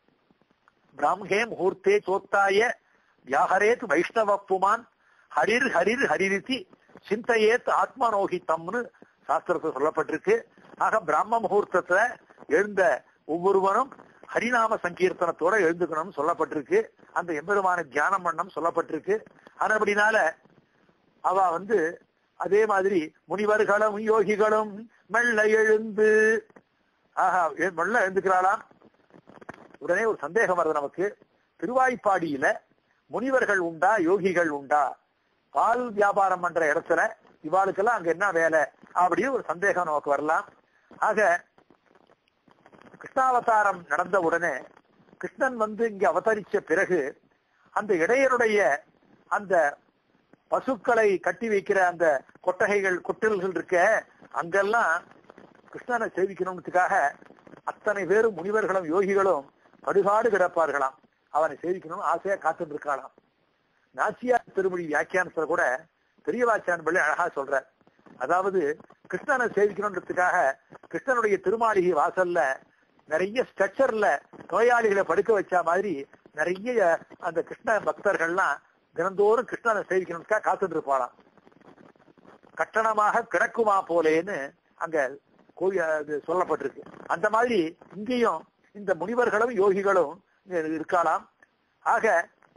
பிராம்ஹே முகூர்த்தே சோத்தாய வியாகரேத் வைஷ்ணவ புமான் ஹரிர் ஹரிர் ஹரிரித்தி சிந்தையேத் ஆத்மனோகித்தம்னு சாஸ்திரத்தில் சொல்லப்பட்டிருக்கு ஆக பிராம முகூர்த்தத்துல எழுந்த ஒவ்வொருவரும் ஹரிநாம சங்கீர்த்தனத்தோட எழுந்துக்கணும்னு சொல்லப்பட்டிருக்கு அந்த எம்பெருமான தியானம் பண்ணம் சொல்லப்பட்டிருக்கு ஆனபடினால அவ வந்து அதே மாதிரி முனிவர்களும் யோகிகளும் மெல்ல எழுந்து ஆஹா மெல்ல எழுந்துக்கிறாளாம் உடனே ஒரு சந்தேகம் வருது நமக்கு திருவாய்ப்பாடியில முனிவர்கள் உண்டா யோகிகள் உண்டா பால் வியாபாரம் பண்ற இடத்துல இவாளுக்கெல்லாம் அங்க என்ன வேலை அப்படின்னு ஒரு சந்தேகம் நமக்கு வரலாம் ஆக கிருஷ்ணாவதாரம் நடந்த உடனே கிருஷ்ணன் வந்து இங்க அவதரிச்ச பிறகு அந்த இடையருடைய அந்த பசுக்களை கட்டி வைக்கிற அந்த கொட்டகைகள் கொட்டல்கள் இருக்க அங்கெல்லாம் கிருஷ்ணனை சேவிக்கணும்ன்றதுக்காக அத்தனை பேரும் முனிவர்களும் யோகிகளும் படுகாடு கிடப்பார்களாம் அவனை சேவிக்கணும்னு ஆசையா காத்துட்டு இருக்காளாம் நாச்சியார் திருமொழி வியாக்கியானத்துல கூட பெரிய வாச்சியான் பிள்ளை அழகா சொல்ற அதாவது கிருஷ்ணனை சேவிக்கணுன்றதுக்காக கிருஷ்ணனுடைய திருமாளிகை வாசல்ல நிறைய ஸ்ட்ரக்சர்ல நோயாளிகளை படுக்க வச்ச மாதிரி நிறைய அந்த கிருஷ்ண பக்தர்கள்லாம் தினந்தோறும் கிருஷ்ணனை சேவிக்கணும்னுக்காக காத்துட்டு இருப்பாளாம் கட்டணமாக கிடக்குமா போலேன்னு அங்க கோயில் சொல்லப்பட்டிருக்கு அந்த மாதிரி இங்கேயும் இந்த முனிவர்களும் யோகிகளும் இருக்கலாம் ஆக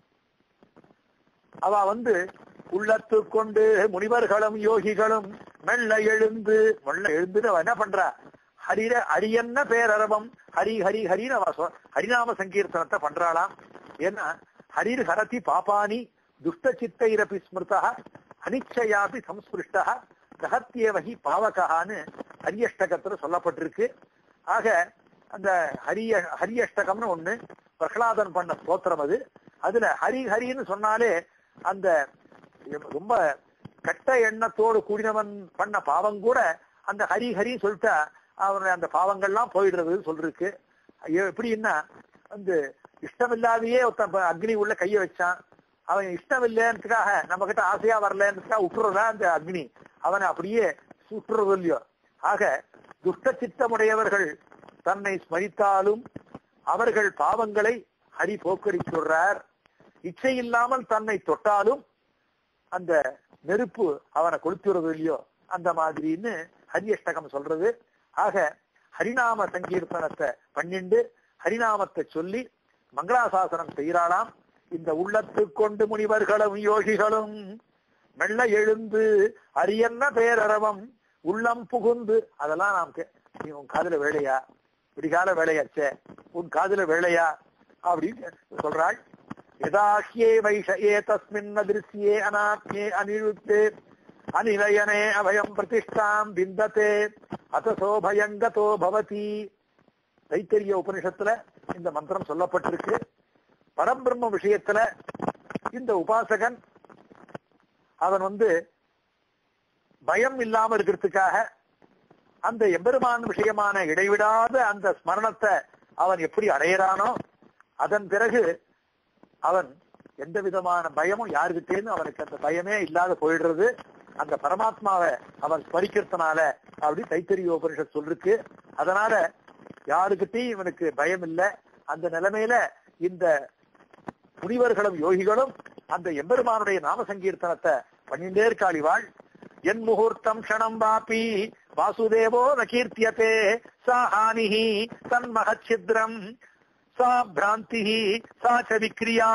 அவ வந்து உள்ளத்து கொண்டு முனிவர்களும் யோகிகளும் மெல்ல எழுந்து மெல்ல எழுந்து அவ என்ன பண்றா ஹரிர ஹரியன்ன பேரரவம் ஹரி ஹரி ஹரின்னு அவ ஹரிநாம சங்கீர்த்தனத்தை பண்றாளாம் ஏன்னா ஹரிர் ஹரதி பாபானி துஷ்ட சித்தைரபி ஸ்மிருதா அனிச்சயாபி சம்ஸ்பிருஷ்டா ரகத்தியவகி பாவகான்னு ஹரியஷ்டகத்துல சொல்லப்பட்டிருக்கு ஆக அந்த ஹரிய ஹரியஷ்டகம்னு ஒண்ணு பிரகலாதன் பண்ண ஸ்தோத்திரம் அது அதுல ஹரி ஹரின்னு சொன்னாலே அந்த ரொம்ப கெட்ட எண்ணத்தோடு கூடினவன் பண்ண பாவம் கூட அந்த ஹரி ஹரி சொல்லிட்டா அவனுடைய அந்த பாவங்கள்லாம் போயிடுறது சொல்லிருக்கு எப்படின்னா வந்து இஷ்டமில்லாதையே ஒருத்தன் அக்னி உள்ள கைய வச்சான் அவன் இஷ்டம் இல்லைன்றதுக்காக நம்ம கிட்ட ஆசையா வரலன்றதுக்காக விட்டுறதா அந்த அக்னி அவனை அப்படியே சுற்றுறது இல்லையோ ஆக துஷ்ட சித்தமுடையவர்கள் தன்னை ஸ்மரித்தாலும் அவர்கள் பாவங்களை ஹரி போக்கடிச்சுடுறார் இச்சை இல்லாமல் தன்னை தொட்டாலும் அந்த நெருப்பு அவனை கொளுத்துறது இல்லையோ அந்த மாதிரின்னு ஹரியஷ்டகம் சொல்றது ஆக ஹரிநாம சங்கீர்த்தனத்தை பண்ணிண்டு ஹரிநாமத்தை சொல்லி மங்களாசாசனம் செய்யறாளாம் இந்த உள்ளத்து கொண்டு முனிவர்களும் யோகிகளும் மெல்ல எழுந்து அரியன்ன பேரரவம் உள்ளம் புகுந்து அதெல்லாம் நாம் கே- நீ உன் காதுல வேலையா விடிகால வேலையாச்சே உன் காதுல வேலையா அப்படின்னு சொல்றாள் யதாஹ்யே வைஷ ஏ தஸ்மின் அதிருஷ்யே அநாத்யே அனிருத்தே அனிலயனே அபயம் பிரதிஷ்டாம் விந்ததே அத்தசோ பயங்கதோ பவதி தைத்தரிய உபனிஷத்துல இந்த மந்திரம் சொல்லப்பட்டிருக்கு பரம்பிரம்ம விஷயத்துல இந்த உபாசகன் அவன் வந்து பயம் இல்லாம இருக்கிறதுக்காக அந்த எம்பெருமான் விஷயமான இடைவிடாத அந்த ஸ்மரணத்தை அவன் எப்படி அடையிறானோ அதன் பிறகு அவன் எந்த விதமான பயமும் யாருக்கிட்டேன்னு அவனுக்கு அந்த பயமே இல்லாத போயிடுறது அந்த பரமாத்மாவை அவன் ஸ்மரிக்கிறதுனால அப்படி தைத்தரிய உபனிஷத் சொல்லிருக்கு அதனால யாருக்கிட்டையும் இவனுக்கு பயம் இல்லை அந்த நிலைமையில இந்த முனிவர்களும் யோகிகளும் அந்த எம்பெருமானுடைய நாம சங்கீர்த்தனத்தை பண்ணிண்டே இருக்காளிவாள் என் முகூர்த்தம் க்ஷணம் வாபி வாசுதேவோ ந கீர்த்தியதே சா ஹானிஹி தன்மகச்சித்ரம் சா பிராந்தி சா ச விக்ரியா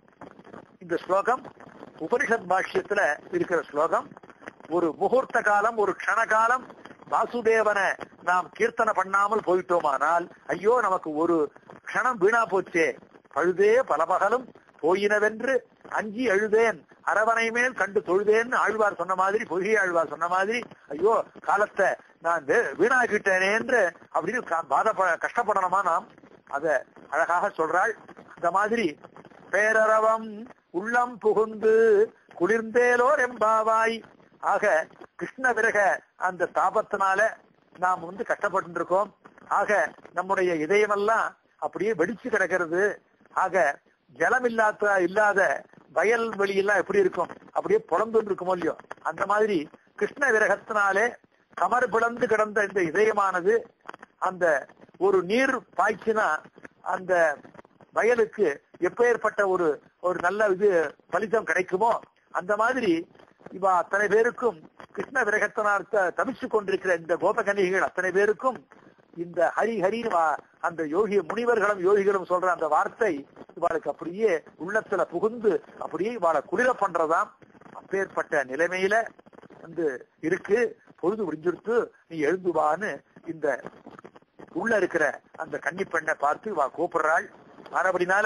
இந்த ஸ்லோகம் உபனிஷத் பாஷ்யத்துல இருக்கிற ஸ்லோகம் ஒரு முகூர்த்த காலம் ஒரு க்ஷண காலம் வாசுதேவனை நாம் கீர்த்தனை பண்ணாமல் போயிட்டோமானால் ஐயோ நமக்கு ஒரு க்ஷணம் வீணா போச்சே பழுதே பலபகலும் போயினவென்று அஞ்சி அழுதேன் அரவணை மேல் கண்டு தொழுதேன்னு ஆழ்வார் சொன்ன மாதிரி பொய்கை ஆழ்வார் சொன்ன மாதிரி ஐயோ காலத்தை நான் வே- வீணாக்கிட்டேனே என்று அப்படின்னு கா- பாதப்ப கஷ்டப்படணுமா நாம் அத அழகாக சொல்றாள் அந்த மாதிரி பேரரவம் உள்ளம் புகுந்து குளிர்ந்தேலோர் எம்பாவாய் ஆக கிருஷ்ண விரக அந்த தாபத்தினால நாம் வந்து கஷ்டப்பட்டு இருக்கோம் ஆக நம்முடைய இதயமெல்லாம் அப்படியே வெடிச்சு கிடக்கிறது ஆக ஜலம் இல்லாத இல்லாத வயல் வெளியெல்லாம் எப்படி இருக்கும் அப்படியே புலந்து இருக்குமோ இல்லையோ அந்த மாதிரி கிருஷ்ண விரகத்தினாலே கமர் பிளந்து கிடந்த இந்த இதயமானது அந்த ஒரு நீர் பாய்ச்சினா அந்த வயலுக்கு எப்பேற்பட்ட ஒரு ஒரு நல்ல இது பலிதம் கிடைக்குமோ அந்த மாதிரி இவ அத்தனை பேருக்கும் கிருஷ்ண விரகத்தினால் த- தவிச்சுக் கொண்டிருக்கிற இந்த கோபகன்னிகைகள் அத்தனை பேருக்கும் இந்த ஹரி ஹரின்னு வா- அந்த யோகி முனிவர்களும் யோகிகளும் சொல்ற அந்த வார்த்தை இவாளுக்கு அப்படியே உள்ளத்துல புகுந்து அப்படியே இவாளை குளிர பண்றதாம் அப்பேற்பட்ட நிலைமையில வந்து இருக்கு பொழுது முடிஞ்சிருத்து நீ எழுந்து வான்னு இந்த உள்ள இருக்கிற அந்த கன்னி பெண்ணை பார்த்து வா கூப்பிடுறாள் மறுபடினால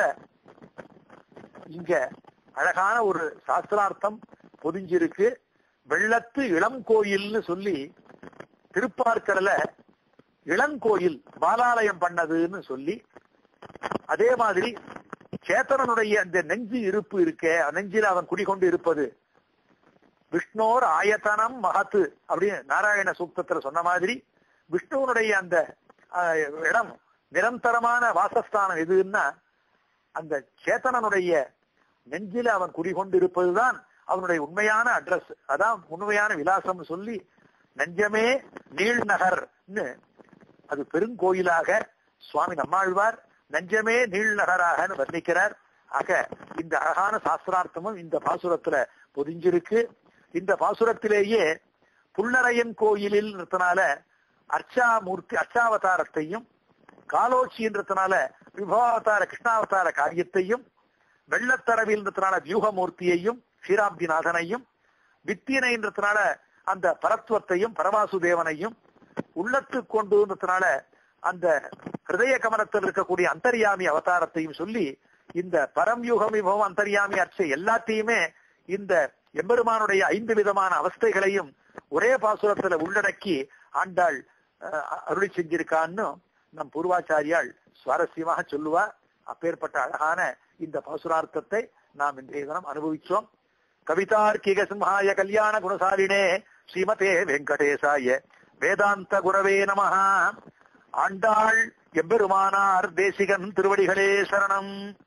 இங்க அழகான ஒரு சாஸ்திரார்த்தம் பொதிஞ்சிருக்கு வெள்ளத்து இளம் கோயில்னு சொல்லி திருப்பார்க்கடல இளங்கோயில் பாலாலயம் பண்ணதுன்னு சொல்லி அதே மாதிரி சேத்தனனுடைய அந்த நெஞ்சு இருப்பு இருக்கே நெஞ்சில் அவன் குடிகொண்டு இருப்பது விஷ்ணோர் ஆயத்தனம் மகத்து அப்படின்னு நாராயண சூக்தத்துல சொன்ன மாதிரி விஷ்ணுவனுடைய அந்த ஆஹ், இடம் நிரந்தரமான வாசஸ்தானம் எதுன்னா அந்த சேத்தனனுடைய நெஞ்சில அவன் குடிகொண்டு இருப்பதுதான் அவனுடைய உண்மையான அட்ரஸ் அதான் உண்மையான விலாசம் சொல்லி நெஞ்சமே நீள் நகர்னு அது பெருங்கோயிலாக சுவாமி நம்மாழ்வார் நெஞ்சமே நீள் நகராக வர்ணிக்கிறார் ஆக இந்த அழகான சாஸ்திரார்த்தமும் இந்த பாசுரத்துல பொதிஞ்சிருக்கு இந்த பாசுரத்திலேயே புள்ளரையன் கோயிலில் நிறுத்தினால அர்ச்சாமூர்த்தி அர்ச்சாவதாரத்தையும் காலோச்சின்றதுனால விபவாவதார கிருஷ்ணாவதார காரியத்தையும் வெள்ளத்தரவின்றதுனால வியூகமூர்த்தியையும் ஷீராப்திநாதனையும் வித்தியனைன்றதுனால அந்த பரத்துவத்தையும் பரவாசுதேவனையும் உள்ளத்து கொண்டுன்றதுனால அந்த ஹிருதய கமலத்தில் இருக்கக்கூடிய அந்தர்யாமி அவதாரத்தையும் சொல்லி இந்த பரம்யூகம் விபவம் அந்தர்யாமி அர்ச்சை எல்லாத்தையுமே இந்த எம்பெருமானுடைய ஐந்து விதமான அவஸ்தைகளையும் ஒரே பாசுரத்துல உள்ளடக்கி ஆண்டாள் அஹ், அருளி செஞ்சிருக்கான்னு நம் பூர்வாச்சாரியால் சுவாரஸ்யமாக சொல்லுவா அப்பேற்பட்ட அழகான இந்த பாசுரார்த்தத்தை நாம் இன்றைய தினம் அனுபவிச்சோம் கவிதார்க்கிக சிம்ஹாய கல்யாண குணசாலினே ஸ்ரீமதே வெங்கடேசாய வேதாந்த குரவே நமஹ ஆண்டாள் எம்பெருமானார் தேசிகன் திருவடிகளே சரணம்